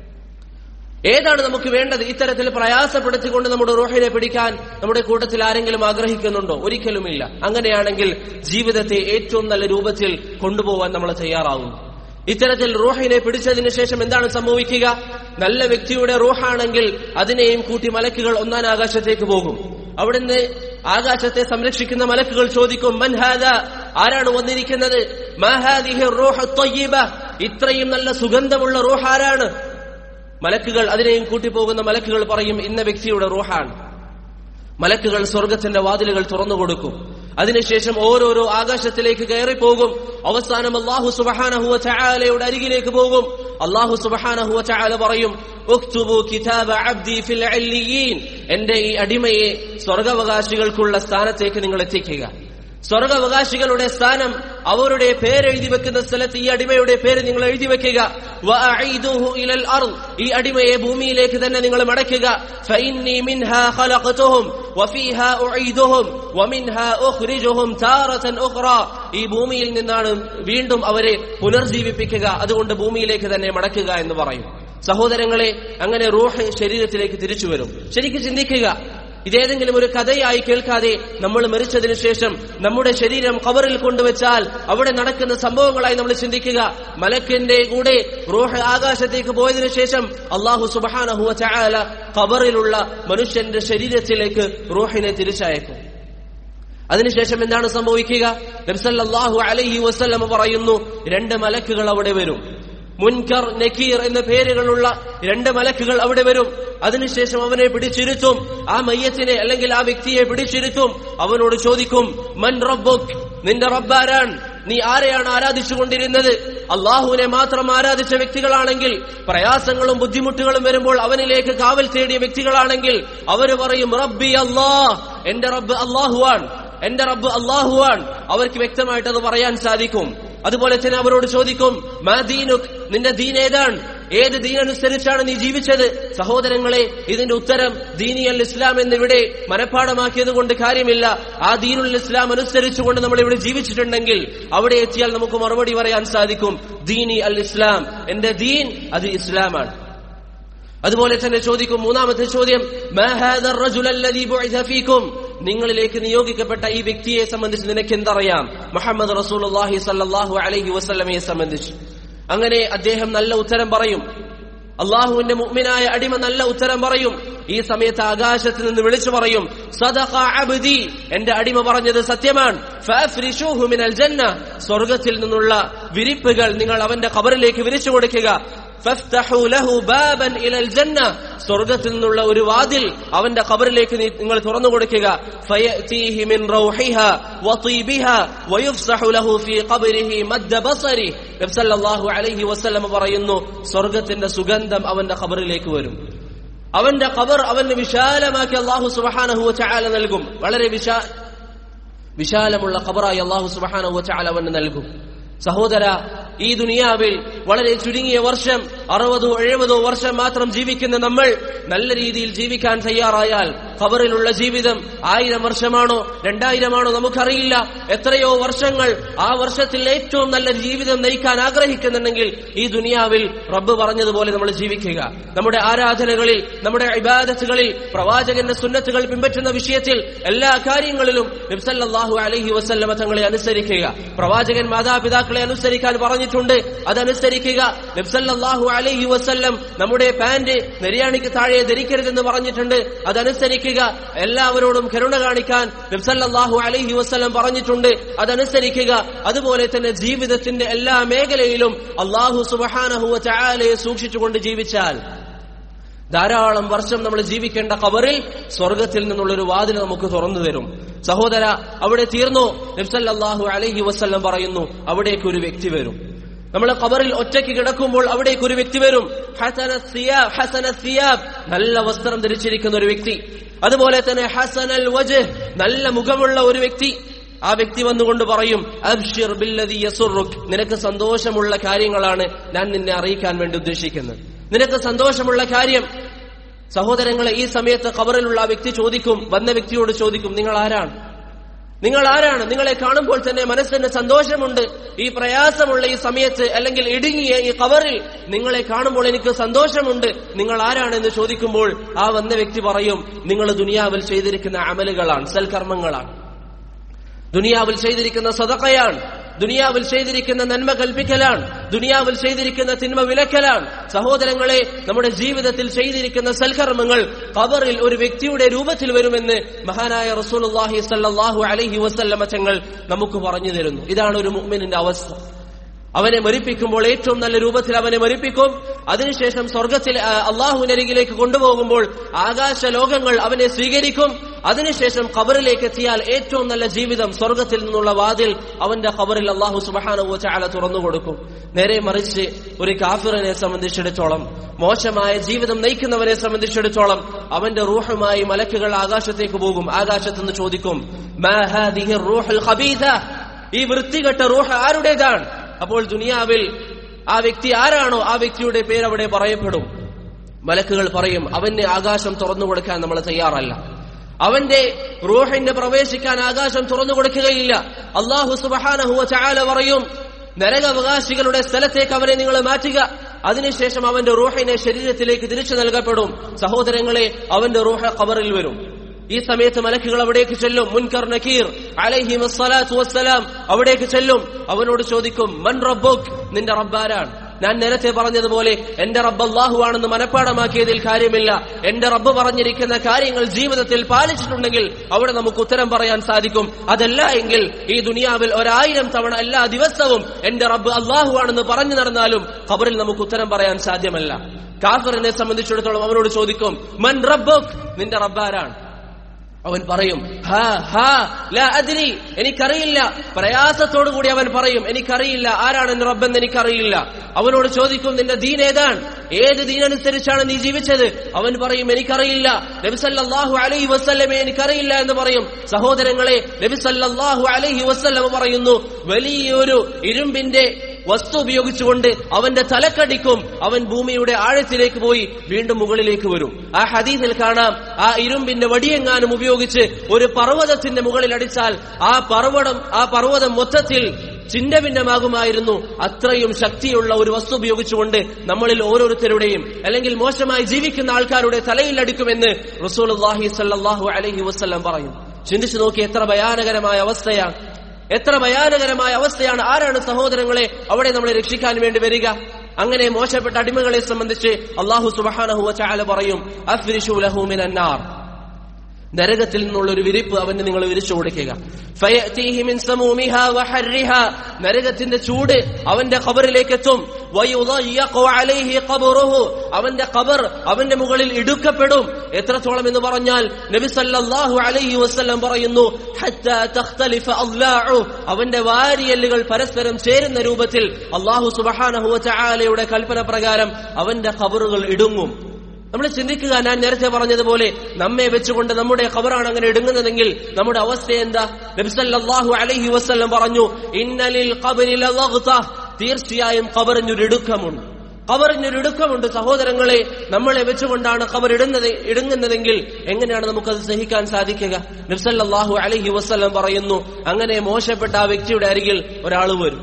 A: ഏതാണ് നമുക്ക് വേണ്ടത് ഇത്തരത്തിൽ പ്രയാസപ്പെടുത്തിക്കൊണ്ട് നമ്മുടെ റൂഹിനെ പിടിക്കാൻ നമ്മുടെ കൂട്ടത്തിൽ ആരെങ്കിലും ആഗ്രഹിക്കുന്നുണ്ടോ ഒരിക്കലുമില്ല അങ്ങനെയാണെങ്കിൽ ജീവിതത്തെ ഏറ്റവും നല്ല രൂപത്തിൽ കൊണ്ടുപോകാൻ നമ്മൾ തയ്യാറാവും ഇത്തരത്തിൽ റൂഹിനെ പിടിച്ചതിന് ശേഷം എന്താണ് സംഭവിക്കുക നല്ല വ്യക്തിയുടെ റൂഹാണെങ്കിൽ അതിനെയും കൂട്ടി മലക്കുകൾ ഒന്നാം ആകാശത്തേക്ക് പോകും അവിടുന്ന് ആകാശത്തെ സംരക്ഷിക്കുന്ന മലക്കുകൾ ചോദിക്കും മൻഹാദ ആരാണ് വന്നിരിക്കുന്നത് മഹാദിഹി റൂഹ് ത്വയ്യിബ ഇത്രയും നല്ല സുഗന്ധമുള്ള റൂഹ് ആരാണ് മലക്കുകൾ അതിനെയും കൂട്ടിപ്പോകുന്ന മലക്കുകൾ പറയും ഇന്ന വ്യക്തിയുടെ റൂഹാണ് മലക്കുകൾ സ്വർഗത്തിന്റെ വാതിലുകൾ തുറന്നു കൊടുക്കും അതിനുശേഷം ഓരോരോ ആകാശത്തിലേക്ക് കയറിപ്പോകും അവസാനം അള്ളാഹു സുബഹാനഹുവ ചായാലയുടെ അരികിലേക്ക് പോകും അള്ളാഹു സുബഹാനഹുവ ചായാല പറയും ഉക്തുബു കിതാബ അബ്ദി ഫിൽ അല്ലിയീൻ എന്റെ ഈ അടിമയെ സ്വർഗാവകാശികൾക്കുള്ള സ്ഥാനത്തേക്ക് നിങ്ങൾ എത്തിക്കുക സ്വർഗാവകാശികളുടെ സ്ഥാനം അവരുടെ പേരെഴുതി വെക്കുന്ന സ്ഥലത്ത് ഈ അടിമയുടെ പേര് നിങ്ങൾ എഴുതി വെക്കുക വഅഈദുഹു ഇലൽ അർദ് ഈ അടിമയെ ഭൂമിയിലേക്ക് തന്നെ നിങ്ങൾ മടക്കുക ഫഇന്നി മിൻഹാ ഖലഖതുഹും വഫീഹാ ഉഈദുഹും വമിൻഹാ ഉഖ്രിജുഹും താറതൻ ഉഖ്റ ഈ ഭൂമിയിൽ നിന്നാണ് വീണ്ടും അവരെ പുനർജീവിപ്പിക്കുക അതുകൊണ്ട് ഭൂമിയിലേക്ക് തന്നെ മടക്കുക എന്ന് പറയും സഹോദരങ്ങളെ അങ്ങനെ റൂഹ് ശരീരത്തിലേക്ക് തിരിച്ചു വരും ശരിക്കും ചിന്തിക്കുക ഇതേതെങ്കിലും ഒരു കഥയായി കേൾക്കാതെ നമ്മൾ മരിച്ചതിന് ശേഷം നമ്മുടെ ശരീരം കവറിൽ കൊണ്ടുവച്ചാൽ അവിടെ നടക്കുന്ന സംഭവങ്ങളായി നമ്മൾ ചിന്തിക്കുക മലക്കിന്റെ കൂടെ റൂഹ് ആകാശത്തേക്ക് പോയതിനു ശേഷം അള്ളാഹു സുബാനഹുവ ചായാല കവറിലുള്ള മനുഷ്യന്റെ ശരീരത്തിലേക്ക് റൂഹിനെ തിരിച്ചയക്കും അതിനുശേഷം എന്താണ് സംഭവിക്കുക നബ്സല്ലാഹു അലൈഹി വസ്ല്ലം പറയുന്നു രണ്ട് മലക്കുകൾ അവിടെ വരും മുൻകർ നക്കീർ എന്ന പേരുകളുള്ള രണ്ട് മലക്കുകൾ അവിടെ വരും അതിനുശേഷം അവനെ പിടിച്ചിരുത്തും ആ മയ്യത്തിനെ അല്ലെങ്കിൽ ആ വ്യക്തിയെ പിടിച്ചിരുത്തും അവനോട് ചോദിക്കും മൻ റബ്ബുക് നിന്റെ റബ്ബാരാൻ നീ ആരെയാണ് ആരാധിച്ചുകൊണ്ടിരുന്നത് അള്ളാഹുവിനെ മാത്രം ആരാധിച്ച വ്യക്തികളാണെങ്കിൽ പ്രയാസങ്ങളും ബുദ്ധിമുട്ടുകളും വരുമ്പോൾ അവനിലേക്ക് കാവൽ തേടിയ വ്യക്തികളാണെങ്കിൽ അവർ പറയും റബ്ബി അള്ളാഹ് എന്റെ റബ്ബ് അള്ളാഹുവാൻ എന്റെ റബ്ബ് അള്ളാഹുവാൻ അവർക്ക് വ്യക്തമായിട്ട് അത് പറയാൻ സാധിക്കും അതുപോലെ തന്നെ അവരോട് ചോദിക്കും മാ ദീനുക് നിന്റെ ദീൻ ഏതാണ് ഏത് ദീൻ അനുസരിച്ചാണ് നീ ജീവിച്ചത് സഹോദരങ്ങളെ ഇതിന്റെ ഉത്തരം ദീനി അൽ ഇസ്ലാം എന്നിവിടെ മനഃപ്പാടമാക്കിയത് കൊണ്ട് കാര്യമില്ല ആ ദീനുൽ ഇസ്ലാം അനുസരിച്ചുകൊണ്ട് നമ്മൾ ഇവിടെ ജീവിച്ചിട്ടുണ്ടെങ്കിൽ അവിടെ എത്തിയാൽ നമുക്ക് മറുപടി പറയാൻ സാധിക്കും ദീനി അൽ ഇസ്ലാം എന്റെ ദീൻ അത് ഇസ്ലാമാണ് അതുപോലെ തന്നെ ചോദിക്കും മൂന്നാമത്തെ ചോദ്യം മാ ഹാദർ റജുലല്ലദീ ബുഇസ ഫീകും നിങ്ങളിലേക്ക് നിയോഗിക്കപ്പെട്ട ഈ വ്യക്തിയെ സംബന്ധിച്ച് നിനക്ക് എന്തറിയാം മുഹമ്മദ് റസൂലുള്ളാഹി സല്ലല്ലാഹു അലൈഹി വസല്ലമയെ സംബന്ധിച്ച് അങ്ങനെ അദ്ദേഹം നല്ല ഉത്തരം പറയും അള്ളാഹുവിന്റെ മുഅ്മിനായ അടിമ നല്ല ഉത്തരം പറയും ഈ സമയത്ത് ആകാശത്ത് നിന്ന് വിളിച്ചു പറയും സദഖ അബ്ദി എന്റെ അടിമ പറഞ്ഞത് സത്യമാണ് ഫഅഫ്രിശൂഹു മിനൽ ജന്ന സ്വർഗ്ഗത്തിൽ നിന്നുള്ള വിരിപ്പുകൾ നിങ്ങൾ അവന്റെ ഖബറിലേക്ക് വിരിച്ചു കൊടുക്കുക ഫഫ്തഹു ലഹു ബാബൻ ഇലൽ ജന്ന സ്വർഗ്ഗത്തിൽ നിന്നുള്ള ഒരു വാതിൽ അവന്റെ ഖബറിലേക്ക് നിങ്ങൾ തുറന്നു കൊടുക്കുക ഫയഅതീഹി മിൻ റൗഹിഹ വതീബിഹ വയുഫ്സഹു ലഹു ഫീ ഖബരിഹി മദ്ദ ബസരി നബി സല്ലല്ലാഹു അലൈഹി വസല്ലം പറയുന്നു സ്വർഗ്ഗത്തിന്റെ സുഗന്ധം അവന്റെ ഖബറിലേക്ക് വരും അവന്റെ ഖബർ അവന് വിശാലമാക്കി അള്ളാഹു സുബ്ഹാനഹു വതആല നൽകും വളരെ വിശാ വിശാലമുള്ള ഖബറായി അള്ളാഹു സുബ്ഹാനഹു വതആല അവന് നൽകും സഹോദര ഈ ദുനിയാവിൽ വളരെ ചുരുങ്ങിയ വർഷം അറുപതോ എഴുപതോ വർഷം മാത്രം ജീവിക്കുന്ന നമ്മൾ നല്ല രീതിയിൽ ജീവിക്കാൻ തയ്യാറായാൽ ഖബറിലുള്ള ജീവിതം ആയിരം വർഷമാണോ രണ്ടായിരമാണോ നമുക്കറിയില്ല എത്രയോ വർഷങ്ങൾ ആ വർഷത്തിൽ ഏറ്റവും നല്ല ജീവിതം നയിക്കാൻ ആഗ്രഹിക്കുന്നുണ്ടെങ്കിൽ ഈ ദുനിയാവിൽ റബ്ബ് പറഞ്ഞതുപോലെ നമ്മൾ ജീവിക്കുക നമ്മുടെ ആരാധനകളിൽ നമ്മുടെ ഇബാദത്തുകളിൽ പ്രവാചകന്റെ സുന്നത്തുകൾ പിൻപറ്റുന്ന വിഷയത്തിൽ എല്ലാ കാര്യങ്ങളിലും നബ്സല്ലാഹു അലഹി വസല്ലമ തങ്ങളെ അനുസരിക്കുക പ്രവാചകൻ മാതാപിതാക്കളെ അനുസരിക്കാൻ പറഞ്ഞിട്ടുണ്ട് അതനുസരിക്കുക നബ്സല്ലാഹു അലഹി വസല്ലം നമ്മുടെ പാന്റ് നെരിയാണിക്ക് താഴെ ധരിക്കരുതെന്ന് പറഞ്ഞിട്ടുണ്ട് അതനുസരിക്കുക എല്ലാവരോടും കരുണ കാണിക്കാൻ നബ്സല്ലാഹു അലഹി വസ്ലം പറഞ്ഞിട്ടുണ്ട് അതനുസരിക്കുക അതുപോലെ തന്നെ ജീവിതത്തിന്റെ എല്ലാ മേഖലയിലും അള്ളാഹു സുബഹാനഹുവ ചായാലയെ സൂക്ഷിച്ചുകൊണ്ട് ജീവിച്ചാൽ ധാരാളം വർഷം നമ്മൾ ജീവിക്കേണ്ട കബറിൽ സ്വർഗത്തിൽ നിന്നുള്ളൊരു വാതിൽ നമുക്ക് തുറന്നു തരും സഹോദര അവിടെ തീർന്നു നബ്സല്ലാഹു അലഹി വസ്ല്ലം പറയുന്നു അവിടേക്ക് ഒരു വ്യക്തി വരും നമ്മൾ ഖബറിൽ ഒറ്റയ്ക്ക് കിടക്കുമ്പോൾ അവിടേക്ക് ഒരു വ്യക്തി വരും ഹസന സിയാബ് ഹസന സിയാബ് നല്ല വസ്ത്രം ധരിച്ചിരിക്കുന്ന ഒരു വ്യക്തി അതുപോലെ തന്നെ ഹസനൽ വജ് നല്ല മുഖമുള്ള ഒരു വ്യക്തി ആ വ്യക്തി വന്നുകൊണ്ട് പറയും അബ്ഷിർ ബില്ലദി യസുറുക് നിനക്ക് സന്തോഷമുള്ള കാര്യങ്ങളാണ് ഞാൻ നിന്നെ അറിയിക്കാൻ വേണ്ടി ഉദ്ദേശിക്കുന്നത് നിനക്ക് സന്തോഷമുള്ള കാര്യം സഹോദരങ്ങളെ ഈ സമയത്ത് ഖബറിലുള്ള ആ വ്യക്തി ചോദിക്കും വന്ന വ്യക്തിയോട് ചോദിക്കും നിങ്ങൾ ആരാണ് നിങ്ങൾ ആരാണ് നിങ്ങളെ കാണുമ്പോൾ തന്നെ മനസ്സിന് സന്തോഷമുണ്ട് ഈ പ്രയാസമുള്ള ഈ സമയത്ത് അല്ലെങ്കിൽ ഇടുങ്ങിയ ഈ കവറിൽ നിങ്ങളെ കാണുമ്പോൾ എനിക്ക് സന്തോഷമുണ്ട് നിങ്ങൾ ആരാണെന്ന് ചോദിക്കുമ്പോൾ ആ വന്ന വ്യക്തി പറയും നിങ്ങൾ ദുനിയാവിൽ ചെയ്തിരിക്കുന്ന അമലുകളാണ് സൽക്കർമ്മങ്ങളാണ് ദുനിയാവിൽ ചെയ്തിരിക്കുന്ന സദക്കയാണ് ദുനിയാവിൽ ചെയ്തിരിക്കുന്ന നന്മ കൽപ്പിക്കലാണ് ദുനിയാവിൽ ചെയ്തിരിക്കുന്ന തിന്മ വിലക്കലാണ് സഹോദരങ്ങളെ നമ്മുടെ ജീവിതത്തിൽ ചെയ്തിരിക്കുന്ന സൽക്കർമ്മങ്ങൾ ഖബറിൽ ഒരു വ്യക്തിയുടെ രൂപത്തിൽ വരുമെന്ന് മഹാനായ റസൂലുള്ളാഹി സല്ലല്ലാഹു അലൈഹി വസല്ലമ തങ്ങൾ നമുക്ക് പറഞ്ഞു തരുന്നു ഇതാണ് ഒരു മുഅ്മിനിന്റെ അവസ്ഥ അവനെ മരിപ്പിക്കുമ്പോൾ ഏറ്റവും നല്ല രൂപത്തിൽ അവനെ മരിപ്പിക്കും അതിനുശേഷം സ്വർഗത്തിൽ ആ, അള്ളാഹുവിനരികിലേക്ക് കൊണ്ടുപോകുമ്പോൾ ആകാശ ലോകങ്ങൾ അവനെ സ്വീകരിക്കും അതിനുശേഷം ഖബറിലേക്ക് എത്തിയാൽ ഏറ്റവും നല്ല ജീവിതം സ്വർഗത്തിൽ നിന്നുള്ള വാതിൽ അവന്റെ ഖബറിൽ അള്ളാഹു സുബാനുവ ചാല തുറന്നു കൊടുക്കും നേരെ മറിച്ച് ഒരു കാഫിറിനെ സംബന്ധിച്ചിടത്തോളം മോശമായ ജീവിതം നയിക്കുന്നവനെ സംബന്ധിച്ചിടത്തോളം അവന്റെ റൂഹുമായി മലക്കുകൾ ആകാശത്തേക്ക് പോകും ആകാശത്തുനിന്ന് ചോദിക്കും "മാ ഹാദിഹി റൂഹുൽ ഖബീഥ?" ഈ വൃത്തികെട്ട റൂഹ് ആരുടേതാണ് അപ്പോൾ ദുനിയാവിൽ ആ വ്യക്തി ആരാണോ ആ വ്യക്തിയുടെ പേര് അവിടെ പറയപ്പെടും മലക്കുകൾ പറയും അവന് ആകാശം തുറന്നു കൊടുക്കാൻ നമ്മൾ തയ്യാറല്ല അവന്റെ റൂഹിന് പ്രവേശിക്കാൻ ആകാശം തുറന്നു കൊടുക്കുകയില്ല അള്ളാഹു സുബഹാനഹുവ ചാല പറയും നരകാവകാശികളുടെ സ്ഥലത്തേക്ക് അവനെ നിങ്ങൾ മാറ്റുക അതിനുശേഷം അവന്റെ റൂഹിനെ ശരീരത്തിലേക്ക് തിരിച്ചു നൽകപ്പെടും സഹോദരങ്ങളെ അവന്റെ റൂഹ ഖബറിൽ വരും ഈ സമയത്ത് മലക്കുകൾ അവിടേക്ക് ചെല്ലും മുൻകർ നക്കീർ അലൈഹി വസ്സലാത്തു വസ്സലാം അവിടേക്ക് ചെല്ലും അവനോട് ചോദിക്കും മൻ റബ്ബുക് നിന്റെ റബ്ബാരാണ് ഞാൻ നേരത്തെ പറഞ്ഞതുപോലെ എന്റെ റബ്ബ് അള്ളാഹു ആണെന്ന് മനഃപ്പാടമാക്കിയതിൽ കാര്യമില്ല എന്റെ റബ്ബ് പറഞ്ഞിരിക്കുന്ന കാര്യങ്ങൾ ജീവിതത്തിൽ പാലിച്ചിട്ടുണ്ടെങ്കിൽ അവിടെ നമുക്ക് ഉത്തരം പറയാൻ സാധിക്കും അതല്ല എങ്കിൽ ഈ ദുനിയാവിൽ ഒരായിരം തവണ എല്ലാ ദിവസവും എന്റെ റബ്ബ് അള്ളാഹു ആണെന്ന് പറഞ്ഞു നടന്നാലും ഖബറിൽ നമുക്ക് ഉത്തരം പറയാൻ സാധ്യമല്ല കാഫറിനെ സംബന്ധിച്ചിടത്തോളം അവനോട് ചോദിക്കും മൻ റബ്ബുക് നിന്റെ റബ്ബാരാണ് അവൻ പറയും ഹാ ഹാ ലാ അദ്രി എനിക്കറിയില്ല പ്രയാസത്തോടു കൂടി അവൻ പറയും എനിക്കറിയില്ല ആരാണ് എന്റെ റബ്ബെന്ന് എനിക്കറിയില്ല അവനോട് ചോദിക്കും നിന്റെ ദീൻ ഏതാണ് ഏത് ദീനനുസരിച്ചാണ് നീ ജീവിച്ചത് അവൻ പറയും എനിക്കറിയില്ല നബിസല്ലാഹു അലൈഹി വസ്ല്ലമെ എനിക്കറിയില്ല എന്ന് പറയും സഹോദരങ്ങളെ നബിസല്ലാഹു അലൈഹി വസ്ല്ലമ പറയുന്നു വലിയൊരു ഇരുമ്പിന്റെ വസ്തു ഉപയോഗിച്ചുകൊണ്ട് അവന്റെ തലക്കടിക്കും അവൻ ഭൂമിയുടെ ആഴത്തിലേക്ക് പോയി വീണ്ടും മുകളിലേക്ക് വരും ആ ഹദീസിൽ കാണാം ആ ഇരുമ്പിന്റെ വടിയെങ്ങാനും ഉപയോഗിച്ച് ഒരു പർവ്വതത്തിന്റെ മുകളിൽ അടിച്ചാൽ ആ പർവ്വതം ആ പർവ്വതം മൊത്തത്തിൽ ചിഹ്നഭിന്നമാകുമായിരുന്നു അത്രയും ശക്തിയുള്ള ഒരു വസ്തു ഉപയോഗിച്ചുകൊണ്ട് നമ്മളിൽ ഓരോരുത്തരുടെയും അല്ലെങ്കിൽ മോശമായി ജീവിക്കുന്ന ആൾക്കാരുടെ തലയിൽ അടിക്കുമെന്ന് റസൂൽ സല്ലാഹു അലഹി വസ്ല്ലാം പറയും ചിന്തിച്ചു നോക്കി എത്ര ഭയാനകരമായ അവസ്ഥയാണ് എത്ര ഭയാനകരമായ അവസ്ഥയാണ് ആരാണ് സഹോദരങ്ങളെ അവിടെ നമ്മളെ രക്ഷിക്കാൻ വേണ്ടി വരിക അങ്ങനെ മോശപ്പെട്ട അടിമകളെ സംബന്ധിച്ച് അള്ളാഹു സുബാനഹുവ ചാല പറയും അഫ്രിഷു ലഹു മിനന്നാർ നരകത്തിൽ നിന്നുള്ള ഒരു വിരിപ്പ് അവന് നിങ്ങൾ വിരിച്ചു കൊടുക്കുക ഫയഅതീഹി മിൻ സമൂമിഹാ വഹർരിഹാ നരകത്തിന്റെ ചൂട് അവന്റെ ഖബറിലേക്ക് എത്തും വയുദയ്യഖു അലൈഹി ഖബറുഹു അവന്റെ ഖബർ അവന്റെ മുകളിൽ ഇടുക്കപ്പെടും എത്രത്തോളം എന്ന് പറഞ്ഞാൽ നബി സല്ലല്ലാഹു അലൈഹി വസല്ലം പറയുന്നു ഹത്താ തഖ്തലിഫ അദ്ലാഉ അവന്റെ വാരിയല്ലുകൾ പരസ്പരം ചേരുന്ന രൂപത്തിൽ അല്ലാഹു സുബ്ഹാനഹു വ തആലയുടെ കൽപ്പന പ്രകാരം അവന്റെ ഖബറുകൾ ഇടുങ്ങും നമ്മൾ ചിന്തിക്കുക ഞാൻ നേരത്തെ പറഞ്ഞതുപോലെ നമ്മെ വെച്ചുകൊണ്ട് നമ്മുടെ ഖബറാണ് അങ്ങനെ ഇടുങ്ങുന്നതെങ്കിൽ നമ്മുടെ അവസ്ഥ എന്താ നബിസല്ലാഹു അലൈഹി വസ്ല്ലം പറഞ്ഞു ഇന്നലിൽ ഖബരിൽ തീർച്ചയായും ഖബറിനൊരു ഇടുക്കമുണ്ട് ഖബറിനൊരു ഇടുക്കമുണ്ട് സഹോദരങ്ങളെ നമ്മളെ വെച്ചുകൊണ്ടാണ് ഖബർ ഇടുന്നത് ഇടുങ്ങുന്നതെങ്കിൽ എങ്ങനെയാണ് നമുക്കത് സഹിക്കാൻ സാധിക്കുക നബ്സല്ലാഹു അലൈഹി വസ്ല്ലം പറയുന്നു അങ്ങനെ മോശപ്പെട്ട ആ വ്യക്തിയുടെ അരികിൽ ഒരാൾ വരും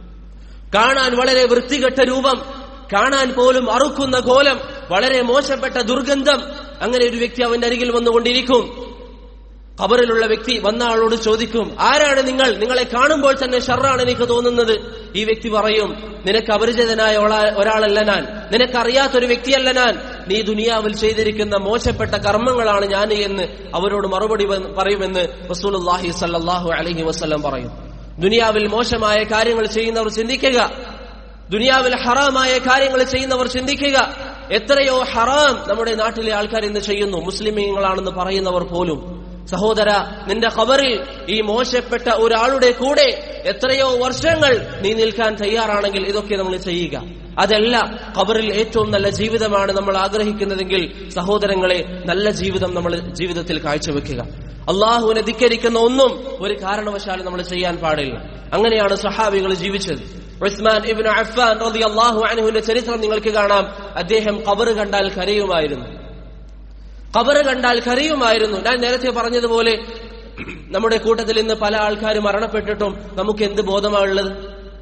A: കാണാൻ വളരെ വൃത്തികെട്ട രൂപം കാണാൻ പോലും അറുക്കുന്ന കോലം വളരെ മോശപ്പെട്ട ദുർഗന്ധം അങ്ങനെ ഒരു വ്യക്തി അവന്റെ അരികിൽ വന്നുകൊണ്ടിരിക്കും ഖബറിലുള്ള വ്യക്തി വന്ന ആളോട് ചോദിക്കും ആരാണ് നിങ്ങൾ നിങ്ങളെ കാണുമ്പോൾ തന്നെ ഷർറാണ് എനിക്ക് തോന്നുന്നത് ഈ വ്യക്തി പറയും നിനക്ക് അപരിചിതനായ ഒളാ- ഒരാളല്ല ഞാൻ നിനക്കറിയാത്തൊരു വ്യക്തിയല്ല ഞാൻ നീ ദുനിയാവിൽ ചെയ്തിരിക്കുന്ന മോശപ്പെട്ട കർമ്മങ്ങളാണ് ഞാൻ എന്ന് അവരോട് മറുപടി വന്ന് പറയുമെന്ന് റസൂലുള്ളാഹി സല്ലല്ലാഹു അലൈഹി വസല്ലം പറയും ദുനിയാവിൽ മോശമായ കാര്യങ്ങൾ ചെയ്യുന്നവർ ചിന്തിക്കുക ദുനിയാവിൽ ഹറാമായ കാര്യങ്ങൾ ചെയ്യുന്നവർ ചിന്തിക്കുക എത്രയോ ഹറാം നമ്മുടെ നാട്ടിലെ ആൾക്കാർ ഇന്ന് ചെയ്യുന്നു മുസ്ലിമീങ്ങളാണെന്ന് പറയുന്നവർ പോലും സഹോദര നിന്റെ ഖബറിൽ ഈ മോശപ്പെട്ട ഒരാളുടെ കൂടെ എത്രയോ വർഷങ്ങൾ നീ നിൽക്കാൻ തയ്യാറാണെങ്കിൽ ഇതൊക്കെ നമ്മൾ ചെയ്യുക അതല്ല ഖബറിൽ ഏറ്റവും നല്ല ജീവിതമാണ് നമ്മൾ ആഗ്രഹിക്കുന്നതെങ്കിൽ സഹോദരങ്ങളെ നല്ല ജീവിതം നമ്മൾ ജീവിതത്തിൽ കാഴ്ചവെക്കുക അള്ളാഹുവിനെ ധിക്കരിക്കുന്ന ഒന്നും ഒരു കാരണവശാലും നമ്മൾ ചെയ്യാൻ പാടില്ല അങ്ങനെയാണ് സഹാബികൾ ജീവിച്ചത് ഉസ്മാൻ ഇബ്നു അഫ്ഫാൻ റളിയല്ലാഹു അൻഹുവിന്റെ ചരിത്രം നിങ്ങൾക്ക് കാണാം അദ്ദേഹം ഖബർ കണ്ടാൽ കരയുമായിരുന്നു ഖബർ കണ്ടാൽ കരയുമായിരുന്നു ഞാൻ നേരത്തെ പറഞ്ഞതുപോലെ നമ്മുടെ കൂട്ടത്തിൽ ഇന്ന് പല ആൾക്കാർ മരണപ്പെട്ടിട്ടും നമുക്ക് എന്ത് ബോധമാണുള്ളത്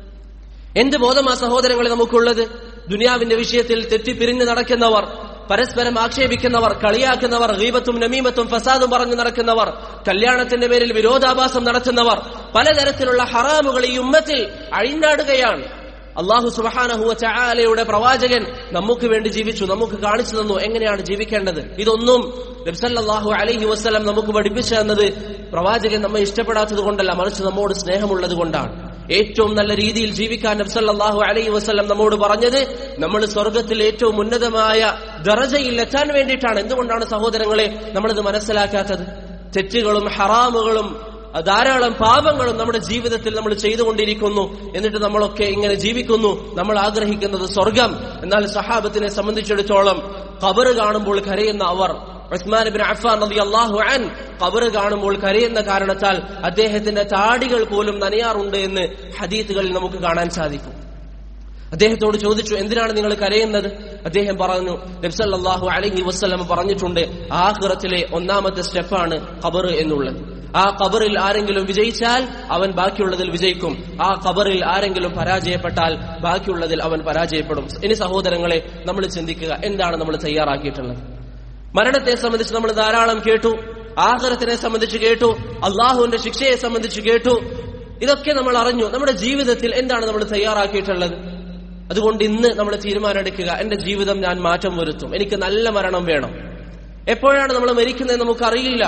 A: എന്ത് ബോധമാ സഹോദരങ്ങളെ നമുക്കുള്ളത് ദുനിയാവിന്റെ വിഷയത്തിൽ തെറ്റിപ്പിരിഞ്ഞു നടക്കുന്നവർ പരസ്പരം ആക്ഷേപിക്കുന്നവർ കളിയാക്കുന്നവർ ഗീബത്തും നമീമത്തും ഫസാദും പറഞ്ഞു നടക്കുന്നവർ കല്യാണത്തിന്റെ പേരിൽ വിരോധാഭാസം നടത്തുന്നവർ പലതരത്തിലുള്ള ഹറാമുകൾ ഈ ഉമ്മത്തിൽ അഴിഞ്ഞാടുകയാണ് അള്ളാഹു സുബഹാനഹുവ ചായാലയുടെ പ്രവാചകൻ നമുക്ക് വേണ്ടി ജീവിച്ചു നമുക്ക് കാണിച്ചു തന്നു എങ്ങനെയാണ് ജീവിക്കേണ്ടത് ഇതൊന്നും നബ്സല്ലാഹു അലൈഹി വസ്ലം നമുക്ക് പഠിപ്പിച്ചു തന്നത് പ്രവാചകൻ നമ്മെ ഇഷ്ടപ്പെടാത്തത് കൊണ്ടല്ല മറിച്ച് നമ്മോട് സ്നേഹമുള്ളത് കൊണ്ടാണ് ഏറ്റവും നല്ല രീതിയിൽ ജീവിക്കാൻ നബ്സല്ലാഹു അലൈഹി വസ്ലം നമ്മോട് പറഞ്ഞത് നമ്മൾ സ്വർഗത്തിൽ ഏറ്റവും ഉന്നതമായ ദറജയിൽ എത്താൻ വേണ്ടിയിട്ടാണ് എന്തുകൊണ്ടാണ് സഹോദരങ്ങളെ നമ്മളിത് മനസ്സിലാക്കാത്തത് തെറ്റുകളും ഹറാമുകളും ധാരാളം പാപങ്ങളും നമ്മുടെ ജീവിതത്തിൽ നമ്മൾ ചെയ്തുകൊണ്ടിരിക്കുന്നു എന്നിട്ട് നമ്മളൊക്കെ ഇങ്ങനെ ജീവിക്കുന്നു നമ്മൾ ആഗ്രഹിക്കുന്നത് സ്വർഗം എന്നാൽ സഹാബത്തിനെ സംബന്ധിച്ചിടത്തോളം കബറ് കാണുമ്പോൾ കരയുന്ന അവർ ഉസ്മാൻ ബിൻ അഫ്ഫാൻ റളിയല്ലാഹു അൻ ഖബറ് കാണുമ്പോൾ കരയുന്ന കാരണത്താൽ അദ്ദേഹത്തിന്റെ താടികൾ പോലും നനയാറുണ്ട് എന്ന് ഹദീത്തുകളിൽ നമുക്ക് കാണാൻ സാധിക്കും അദ്ദേഹത്തോട് ചോദിച്ചു എന്തിനാണ് നിങ്ങൾ കരയുന്നത് അദ്ദേഹം പറഞ്ഞു നബ്സല്ലാഹു അലഹി വസ്ലം പറഞ്ഞിട്ടുണ്ട് ആഹ്റത്തിലെ ഒന്നാമത്തെ സ്റ്റെപ്പാണ് ഖബർ എന്നുള്ളത് ആ ഖബറിൽ ആരെങ്കിലും വിജയിച്ചാൽ അവൻ ബാക്കിയുള്ളതിൽ വിജയിക്കും ആ ഖബറിൽ ആരെങ്കിലും പരാജയപ്പെട്ടാൽ ബാക്കിയുള്ളതിൽ അവൻ പരാജയപ്പെടും ഇനി സഹോദരങ്ങളെ നമ്മൾ ചിന്തിക്കുക എന്താണ് നമ്മൾ തയ്യാറാക്കിയിട്ടുള്ളത് മരണത്തെ സംബന്ധിച്ച് നമ്മൾ ധാരാളം കേട്ടു ആഹാരത്തിനെ സംബന്ധിച്ച് കേട്ടു അള്ളാഹുവിന്റെ ശിക്ഷയെ സംബന്ധിച്ച് കേട്ടു ഇതൊക്കെ നമ്മൾ അറിഞ്ഞു നമ്മുടെ ജീവിതത്തിൽ എന്താണ് നമ്മൾ തയ്യാറാക്കിയിട്ടുള്ളത് അതുകൊണ്ട് ഇന്ന് നമ്മൾ തീരുമാനമെടുക്കുക എന്റെ ജീവിതം ഞാൻ മാറ്റം വരുത്തും എനിക്ക് നല്ല മരണം വേണം എപ്പോഴാണ് നമ്മൾ മരിക്കുന്നത് നമുക്കറിയില്ല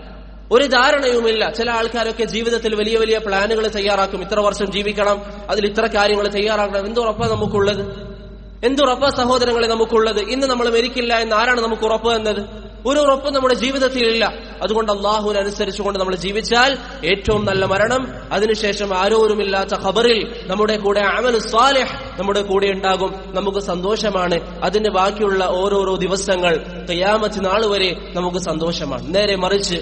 A: ഒരു ധാരണയുമില്ല ചില ആൾക്കാരൊക്കെ ജീവിതത്തിൽ വലിയ വലിയ പ്ലാനുകൾ തയ്യാറാക്കും ഇത്ര വർഷം ജീവിക്കണം അതിൽ ഇത്ര കാര്യങ്ങൾ തയ്യാറാക്കണം എന്തുറപ്പാ നമുക്കുള്ളത് എന്തുറപ്പാ സഹോദരങ്ങളെ നമുക്കുള്ളത് ഇന്ന് നമ്മൾ മരിക്കില്ല എന്ന് ആരാണ് നമുക്ക് ഉറപ്പ് തന്നത് ഒരു ഉറപ്പ് നമ്മുടെ ജീവിതത്തിൽ ഇല്ല അതുകൊണ്ട് അള്ളാഹുവിനനുസരിച്ചുകൊണ്ട് നമ്മൾ ജീവിച്ചാൽ ഏറ്റവും നല്ല മരണം അതിനുശേഷം ആരോരുമില്ലാത്ത ഖബറിൽ നമ്മുടെ കൂടെ അമൽ സ്വാലിഹ് നമ്മുടെ കൂടെ ഉണ്ടാകും നമുക്ക് സന്തോഷമാണ് അതിന് ബാക്കിയുള്ള ഓരോരോ ദിവസങ്ങൾ കയ്യാമത്ത് നാൾ വരെ നമുക്ക് സന്തോഷമാണ് നേരെ മറിച്ച്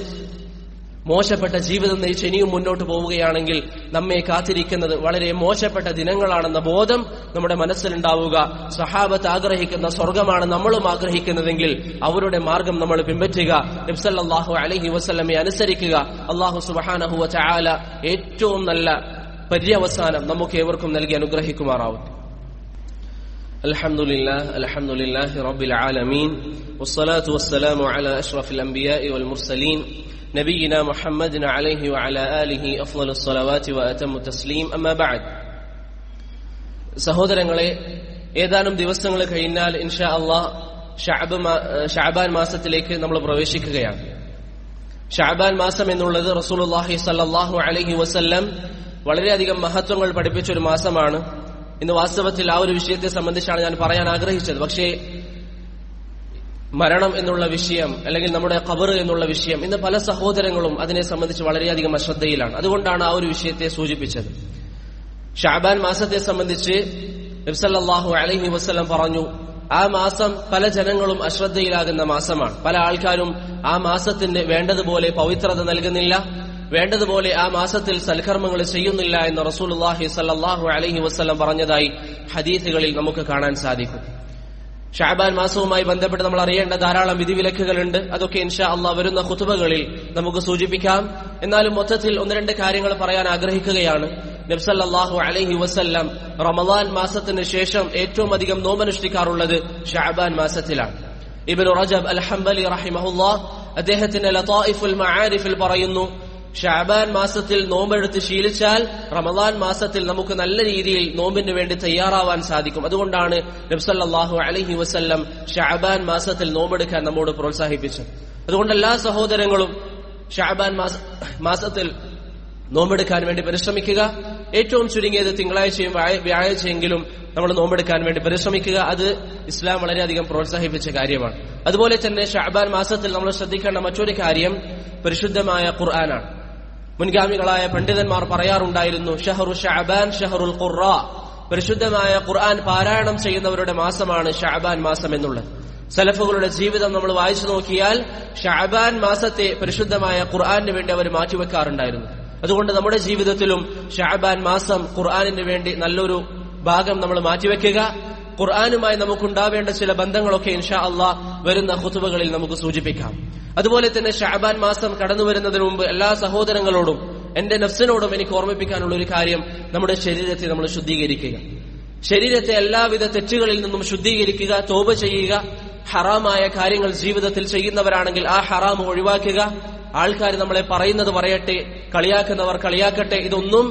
A: മോശപ്പെട്ട ജീവിതം നയിച്ച് ഇനിയും മുന്നോട്ട് പോവുകയാണെങ്കിൽ നമ്മെ കാത്തിരിക്കുന്നത് വളരെ മോശപ്പെട്ട ദിനങ്ങളാണെന്ന ബോധം നമ്മുടെ മനസ്സിലുണ്ടാവുക സഹാബത്ത് ആഗ്രഹിക്കുന്ന സ്വർഗമാണ് നമ്മളും ആഗ്രഹിക്കുന്നതെങ്കിൽ അവരുടെ മാർഗം നമ്മൾ പിൻപറ്റുക നബ്സല്ലാഹു അലഹി വസ്ലമെ അനുസരിക്കുക അള്ളാഹു സുബാനഹുവ ചായാല ഏറ്റവും നല്ല പര്യവസാനം നമുക്ക് ഏവർക്കും നൽകി അനുഗ്രഹിക്കുമാറാവും الحمد لله الحمد لله رب العالمين والصلاة والسلام على أشرف الأنبياء والمرسلين نبينا محمد عليه وعلى آله أفضل الصلوات وأتم التسليم أما بعد സഹോദരങ്ങളെ ഏതാനും ദിവസങ്ങൾ കഴിഞ്ഞാൽ ഇൻഷാ അള്ളാഹ് ഷാബാൻ മാസത്തിലേക്ക് നമ്മൾ പ്രവേശിക്കുകയാണ് ഷാബാൻ മാസം എന്നുള്ളത് റസൂലുള്ളാഹി സല്ലല്ലാഹു അലൈഹി വസല്ലം വളരെയധികം മഹത്വങ്ങൾ പഠിപ്പിച്ച ഒരു മാസമാണ് ഇന്ന് വാസ്തവത്തിൽ ആ ഒരു വിഷയത്തെ സംബന്ധിച്ചാണ് ഞാൻ പറയാൻ ആഗ്രഹിച്ചത് പക്ഷേ മരണം എന്നുള്ള വിഷയം അല്ലെങ്കിൽ നമ്മുടെ ഖബർ എന്നുള്ള വിഷയം ഇന്ന് പല സഹോദരങ്ങളും അതിനെ സംബന്ധിച്ച് വളരെയധികം അശ്രദ്ധയിലാണ് അതുകൊണ്ടാണ് ആ ഒരു വിഷയത്തെ സൂചിപ്പിച്ചത് ഷാബാൻ മാസത്തെ സംബന്ധിച്ച് നബ്സല്ലാഹു അലൈഹി വസ്ലം പറഞ്ഞു ആ മാസം പല ജനങ്ങളും അശ്രദ്ധയിലാകുന്ന മാസമാണ് പല ആൾക്കാരും ആ മാസത്തിന് വേണ്ടതുപോലെ പവിത്രത നൽകുന്നില്ല വേണ്ടതുപോലെ ആ മാസത്തിൽ സൽക്കർമ്മങ്ങൾ ചെയ്യുന്നില്ല എന്ന് റസൂലുള്ളാഹി സല്ലല്ലാഹു അലൈഹി വസ്ലം പറഞ്ഞതായി ഹദീസുകളിൽ നമുക്ക് കാണാൻ സാധിക്കും ഷാബാൻ മാസവുമായി ബന്ധപ്പെട്ട് നമ്മൾ അറിയേണ്ട ധാരാളം വിധിവിലക്കുകളുണ്ട് അതൊക്കെ ഇൻഷാ അള്ളാഹ് വരുന്ന ഖുതുബകളിൽ നമുക്ക് സൂചിപ്പിക്കാം എന്നാലും മൊത്തത്തിൽ ഒന്ന് രണ്ട് കാര്യങ്ങൾ പറയാൻ ആഗ്രഹിക്കുകയാണ് നബ്സല്ലാഹു അലൈഹി വസല്ലം റമദാൻ മാസത്തിന് ശേഷം ഏറ്റവും അധികം നോമ്പനുഷ്ഠിക്കാറുള്ളത് ഷാബാൻ മാസത്തിലാണ് ഇബിൻ റജബ് അൽ ഹംബലി റഹിമഹുല്ലാ അദ്ദേഹത്തിന്റെ ലതായിഫുൽ മആരിഫിൽ പറയുന്നു ഷാബാൻ മാസത്തിൽ നോമ്പെടുത്ത് ശീലിച്ചാൽ റമദാൻ മാസത്തിൽ നമുക്ക് നല്ല രീതിയിൽ നോമ്പിന് വേണ്ടി തയ്യാറാവാൻ സാധിക്കും അതുകൊണ്ടാണ് നബ്സല്ലാഹു അലഹി വസ്ല്ലം ഷാബാൻ മാസത്തിൽ നോമ്പെടുക്കാൻ നമ്മോട് പ്രോത്സാഹിപ്പിച്ചു അതുകൊണ്ട് എല്ലാ സഹോദരങ്ങളും ഷാബാൻ മാസത്തിൽ നോമ്പെടുക്കാൻ വേണ്ടി പരിശ്രമിക്കുക ഏറ്റവും ചുരുങ്ങിയത് തിങ്കളാഴ്ചയും വ്യാഴാഴ്ചയെങ്കിലും നമ്മൾ നോമ്പെടുക്കാൻ വേണ്ടി പരിശ്രമിക്കുക അത് ഇസ്ലാം വളരെയധികം പ്രോത്സാഹിപ്പിച്ച കാര്യമാണ് അതുപോലെ തന്നെ ഷാബാൻ മാസത്തിൽ നമ്മൾ ശ്രദ്ധിക്കേണ്ട മറ്റൊരു കാര്യം പരിശുദ്ധമായ ഖുർആനാണ് മുൻഗാമികളായ പണ്ഡിതന്മാർ പറയാറുണ്ടായിരുന്നു ഷഹറു ഷാബാൻ ഷഹറുൽ ഖുറ പരിശുദ്ധമായ ഖുർആൻ പാരായണം ചെയ്യുന്നവരുടെ മാസമാണ് ഷാബാൻ മാസം എന്നുള്ളത് സലഫുകളുടെ ജീവിതം നമ്മൾ വായിച്ചു നോക്കിയാൽ ഷാബാൻ മാസത്തെ പരിശുദ്ധമായ ഖുർആാനിന് വേണ്ടി അവർ മാറ്റിവെക്കാറുണ്ടായിരുന്നു അതുകൊണ്ട് നമ്മുടെ ജീവിതത്തിലും ഷാബാൻ മാസം ഖുർആാനിന് വേണ്ടി നല്ലൊരു ഭാഗം നമ്മൾ മാറ്റിവെക്കുക ഖുർആാനുമായി നമുക്കുണ്ടാവേണ്ട ചില ബന്ധങ്ങളൊക്കെ ഇൻഷാ അള്ളാഹ് വരുന്ന ഹുതുബകളിൽ നമുക്ക് സൂചിപ്പിക്കാം അതുപോലെ തന്നെ ഷാബാൻ മാസം കടന്നു വരുന്നതിന് മുമ്പ് എല്ലാ സഹോദരങ്ങളോടും എന്റെ നഫ്സിനോടും എനിക്ക് ഓർമ്മിപ്പിക്കാനുള്ള ഒരു കാര്യം നമ്മുടെ ശരീരത്തെ നമ്മൾ ശുദ്ധീകരിക്കുക ശരീരത്തെ എല്ലാവിധ തെറ്റുകളിൽ നിന്നും ശുദ്ധീകരിക്കുക തോപ ചെയ്യുക ഹറാമായ കാര്യങ്ങൾ ജീവിതത്തിൽ ചെയ്യുന്നവരാണെങ്കിൽ ആ ഹറാം ഒഴിവാക്കുക ആൾക്കാർ നമ്മളെ പറയുന്നത് പറയട്ടെ കളിയാക്കുന്നവർ കളിയാക്കട്ടെ ഇതൊന്നും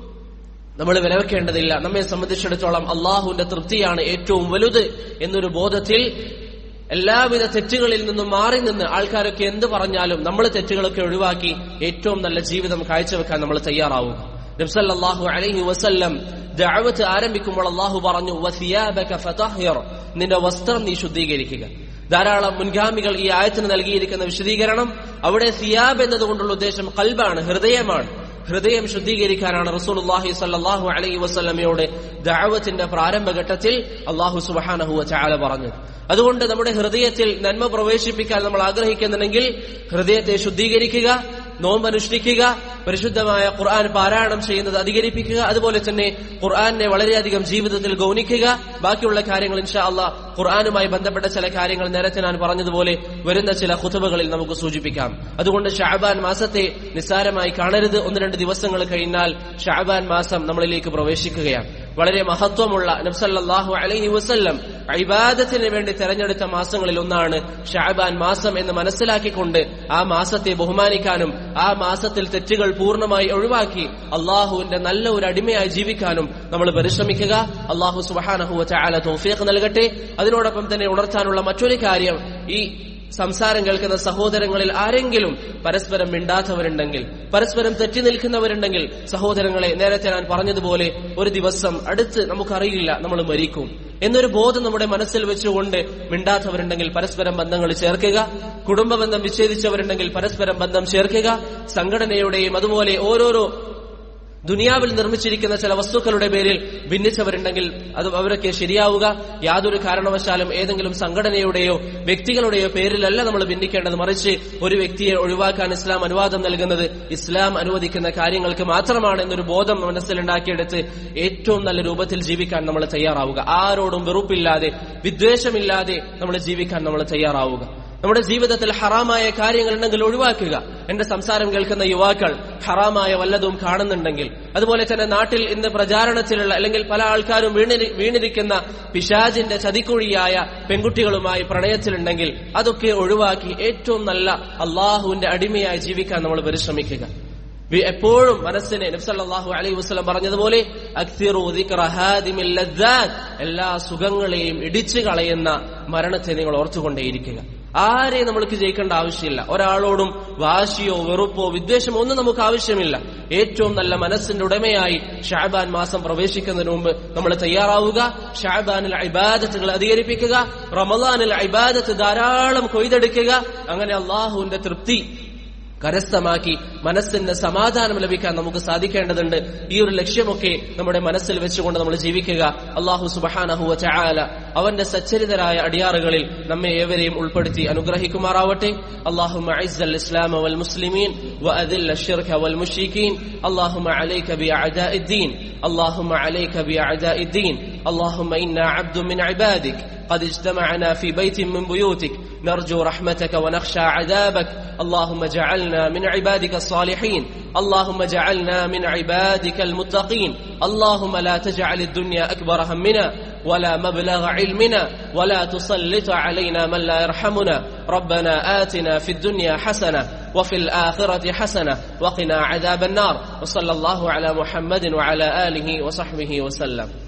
A: നമ്മൾ വിലവെക്കേണ്ടതില്ല നമ്മെ സംബന്ധിച്ചിടത്തോളം അള്ളാഹുവിന്റെ തൃപ്തിയാണ് ഏറ്റവും വലുത് എന്നൊരു ബോധത്തിൽ എല്ലാവിധ തെറ്റുകളിൽ നിന്നും മാറി നിന്ന് ആൾക്കാരൊക്കെ എന്ത് പറഞ്ഞാലും നമ്മൾ തെറ്റുകളൊക്കെ ഒഴിവാക്കി ഏറ്റവും നല്ല ജീവിതം കാഴ്ചവെക്കാൻ നമ്മൾ തയ്യാറാവുക നബ്സല്ലാഹു അലൈഹി വസല്ലം ദഅവത്ത് ആരംഭിക്കുമ്പോൾ അള്ളാഹു പറഞ്ഞു വസിയാബക ഫതഹിർ നിന്റെ വസ്ത്രം നീ ശുദ്ധീകരിക്കുക ധാരാളം മുൻഗാമികൾ ഈ ആയത്തിന് നൽകിയിരിക്കുന്ന വിശദീകരണം അവിടെ സിയാബ് എന്നതുകൊണ്ടുള്ള ഉദ്ദേശം കൽബാണ് ഹൃദയമാണ് ഹൃദയം ശുദ്ധീകരിക്കാനാണ് റസൂലുള്ളാഹി സല്ലല്ലാഹു അലൈഹി വസല്ലമയോട് ദഅവത്തിന്റെ പ്രാരംഭഘട്ടത്തിൽ അള്ളാഹു സുബ്ഹാനഹു വതആല പറഞ്ഞത് അതുകൊണ്ട് നമ്മുടെ ഹൃദയത്തിൽ നന്മ പ്രവേശിപ്പിക്കാൻ നമ്മൾ ആഗ്രഹിക്കുന്നുണ്ടെങ്കിൽ ഹൃദയത്തെ ശുദ്ധീകരിക്കുക നോമ്പ് അനുഷ്ഠിക്കുക പരിശുദ്ധമായ ഖുർആൻ പാരായണം ചെയ്യുന്നത് അധികരിപ്പിക്കുക അതുപോലെ തന്നെ ഖുർആനെ വളരെയധികം ജീവിതത്തിൽ ഗൗനിക്കുക ബാക്കിയുള്ള കാര്യങ്ങൾ ഇൻഷാ അള്ളാഹ് ഖുർആനുമായി ബന്ധപ്പെട്ട ചില കാര്യങ്ങൾ നേരത്തെ ഞാൻ പറഞ്ഞതുപോലെ വരുന്ന ചില ഹുതുബകളിൽ നമുക്ക് സൂചിപ്പിക്കാം അതുകൊണ്ട് ഷാബാൻ മാസത്തെ നിസ്സാരമായി കാണരുത് ഒന്ന് രണ്ട് ദിവസങ്ങൾ കഴിഞ്ഞാൽ ഷാബാൻ മാസം നമ്മളിലേക്ക് പ്രവേശിക്കുകയാണ് വളരെ മഹത്വമുള്ള നബ്സല്ലാഹു അലൈഹി വസല്ലം ഇബാദത്തിന് വേണ്ടി തെരഞ്ഞെടുത്ത മാസങ്ങളിൽ ഒന്നാണ് ഷാബാൻ മാസം എന്ന് മനസ്സിലാക്കിക്കൊണ്ട് ആ മാസത്തെ ബഹുമാനിക്കാനും ആ മാസത്തിൽ തെറ്റുകൾ പൂർണ്ണമായി ഒഴിവാക്കി അള്ളാഹുവിന്റെ നല്ല ഒരു അടിമയായി ജീവിക്കാനും നമ്മൾ പരിശ്രമിക്കുക അള്ളാഹു സുബാനഹു ചാല തോഫിയക്ക് നൽകട്ടെ അതിനോടൊപ്പം തന്നെ ഉണർത്താനുള്ള മറ്റൊരു കാര്യം ഈ സംസാരം കേൾക്കുന്ന സഹോദരങ്ങളിൽ ആരെങ്കിലും പരസ്പരം മിണ്ടാത്തവരുണ്ടെങ്കിൽ പരസ്പരം തെറ്റി നിൽക്കുന്നവരുണ്ടെങ്കിൽ സഹോദരങ്ങളെ നേരത്തെ ഞാൻ പറഞ്ഞതുപോലെ ഒരു ദിവസം അടുത്ത് നമുക്കറിയില്ല നമ്മൾ മരിക്കും എന്നൊരു ബോധം നമ്മുടെ മനസ്സിൽ വെച്ചുകൊണ്ട് മിണ്ടാത്തവരുണ്ടെങ്കിൽ പരസ്പരം ബന്ധങ്ങൾ ചേർക്കുക കുടുംബ ബന്ധം വിച്ഛേദിച്ചവരുണ്ടെങ്കിൽ പരസ്പരം ബന്ധം ചേർക്കുക സംഘടനയുടെയും അതുപോലെ ഓരോരോ ദുനിയാവിൽ നിർമ്മിച്ചിരിക്കുന്ന ചില വസ്തുക്കളുടെ പേരിൽ ഭിന്നിച്ചവരുണ്ടെങ്കിൽ അത് അവരൊക്കെ ശരിയാവുക യാതൊരു കാരണവശാലും ഏതെങ്കിലും സംഘടനയുടെയോ വ്യക്തികളുടെയോ പേരിലല്ല നമ്മൾ ഭിന്നിക്കേണ്ടത് മറിച്ച് ഒരു വ്യക്തിയെ ഒഴിവാക്കാൻ ഇസ്ലാം അനുവാദം നൽകുന്നത് ഇസ്ലാം അനുവദിക്കുന്ന കാര്യങ്ങൾക്ക് മാത്രമാണ് എന്നൊരു ബോധം മനസ്സിലുണ്ടാക്കിയെടുത്ത് ഏറ്റവും നല്ല രൂപത്തിൽ ജീവിക്കാൻ നമ്മൾ തയ്യാറാവുക ആരോടും വെറുപ്പില്ലാതെ വിദ്വേഷമില്ലാതെ നമ്മൾ ജീവിക്കാൻ നമ്മൾ തയ്യാറാവുക നമ്മുടെ ജീവിതത്തിൽ ഹറാമായ കാര്യങ്ങൾ ഉണ്ടെങ്കിൽ ഒഴിവാക്കുക എന്റെ സംസാരം കേൾക്കുന്ന യുവാക്കൾ ഹറാമായ വല്ലതും കാണുന്നുണ്ടെങ്കിൽ അതുപോലെ തന്നെ നാട്ടിൽ ഇന്ന് പ്രചാരണത്തിലുള്ള അല്ലെങ്കിൽ പല ആൾക്കാരും വീണിരി വീണിരിക്കുന്ന പിശാജിന്റെ ചതിക്കുഴിയായ പെൺകുട്ടികളുമായി പ്രണയത്തിലുണ്ടെങ്കിൽ അതൊക്കെ ഒഴിവാക്കി ഏറ്റവും നല്ല അള്ളാഹുവിന്റെ അടിമയായി ജീവിക്കാൻ നമ്മൾ പരിശ്രമിക്കുക എപ്പോഴും മനസ്സിനെ നബ്സല്ലാഹു അലൈഹി വസ്ലം പറഞ്ഞതുപോലെ എല്ലാ സുഖങ്ങളെയും ഇടിച്ചു കളയുന്ന മരണത്തെ നിങ്ങൾ ഓർത്തുകൊണ്ടേയിരിക്കുക ആരെയും നമ്മൾക്ക് ജയിക്കേണ്ട ആവശ്യമില്ല ഒരാളോടും വാശിയോ വെറുപ്പോ വിദ്വേഷമോ ഒന്നും നമുക്ക് ആവശ്യമില്ല ഏറ്റവും നല്ല മനസ്സിന്റെ ഉടമയായി ഷാബാൻ മാസം പ്രവേശിക്കുന്നതിന് മുമ്പ് നമ്മൾ തയ്യാറാവുക ഷാബാനിൽ ഇബാദത്തുകൾ അധികരിപ്പിക്കുക റമദാനിൽ ഇബാദത്ത് ധാരാളം കൊയ്തെടുക്കുക അങ്ങനെ അള്ളാഹുവിന്റെ തൃപ്തി കരസ്ഥമാക്കി മനസ്സിന് സമാധാനം ലഭിക്കാൻ നമുക്ക് സാധിക്കേണ്ടതുണ്ട് ഈ ഒരു ലക്ഷ്യമൊക്കെ നമ്മുടെ മനസ്സിൽ വെച്ചുകൊണ്ട് നമ്മൾ ജീവിക്കുക അള്ളാഹു സുബഹാനഹുവ ചായാല അവന്റെ സച്ചരിതരായ അടിയാറുകളിൽ നമ്മെ ഏവരെയും ഉൾപ്പെടുത്തി അനുഗ്രഹിക്കുമാറാവട്ടെ അള്ളാഹു الإسلام والمسلمين وأذل الشرك والمشركين اللهم عليك بأعداء الدين اللهم عليك بأعداء الدين اللهم إنا عبد من عبادك قد اجتمعنا في بيت من بيوتك نرجو رحمتك ونخشى عذابك اللهم اجعلنا من عبادك الصالحين اللهم اجعلنا من عبادك المتقين اللهم لا تجعل الدنيا أكبر همنا ولا مبلغ علمنا ولا تسلط علينا من لا يرحمنا ربنا آتنا في الدنيا حسنة وفي الآخرة حسنة وقنا عذاب النار وصلى الله على محمد وعلى آله وصحبه وسلم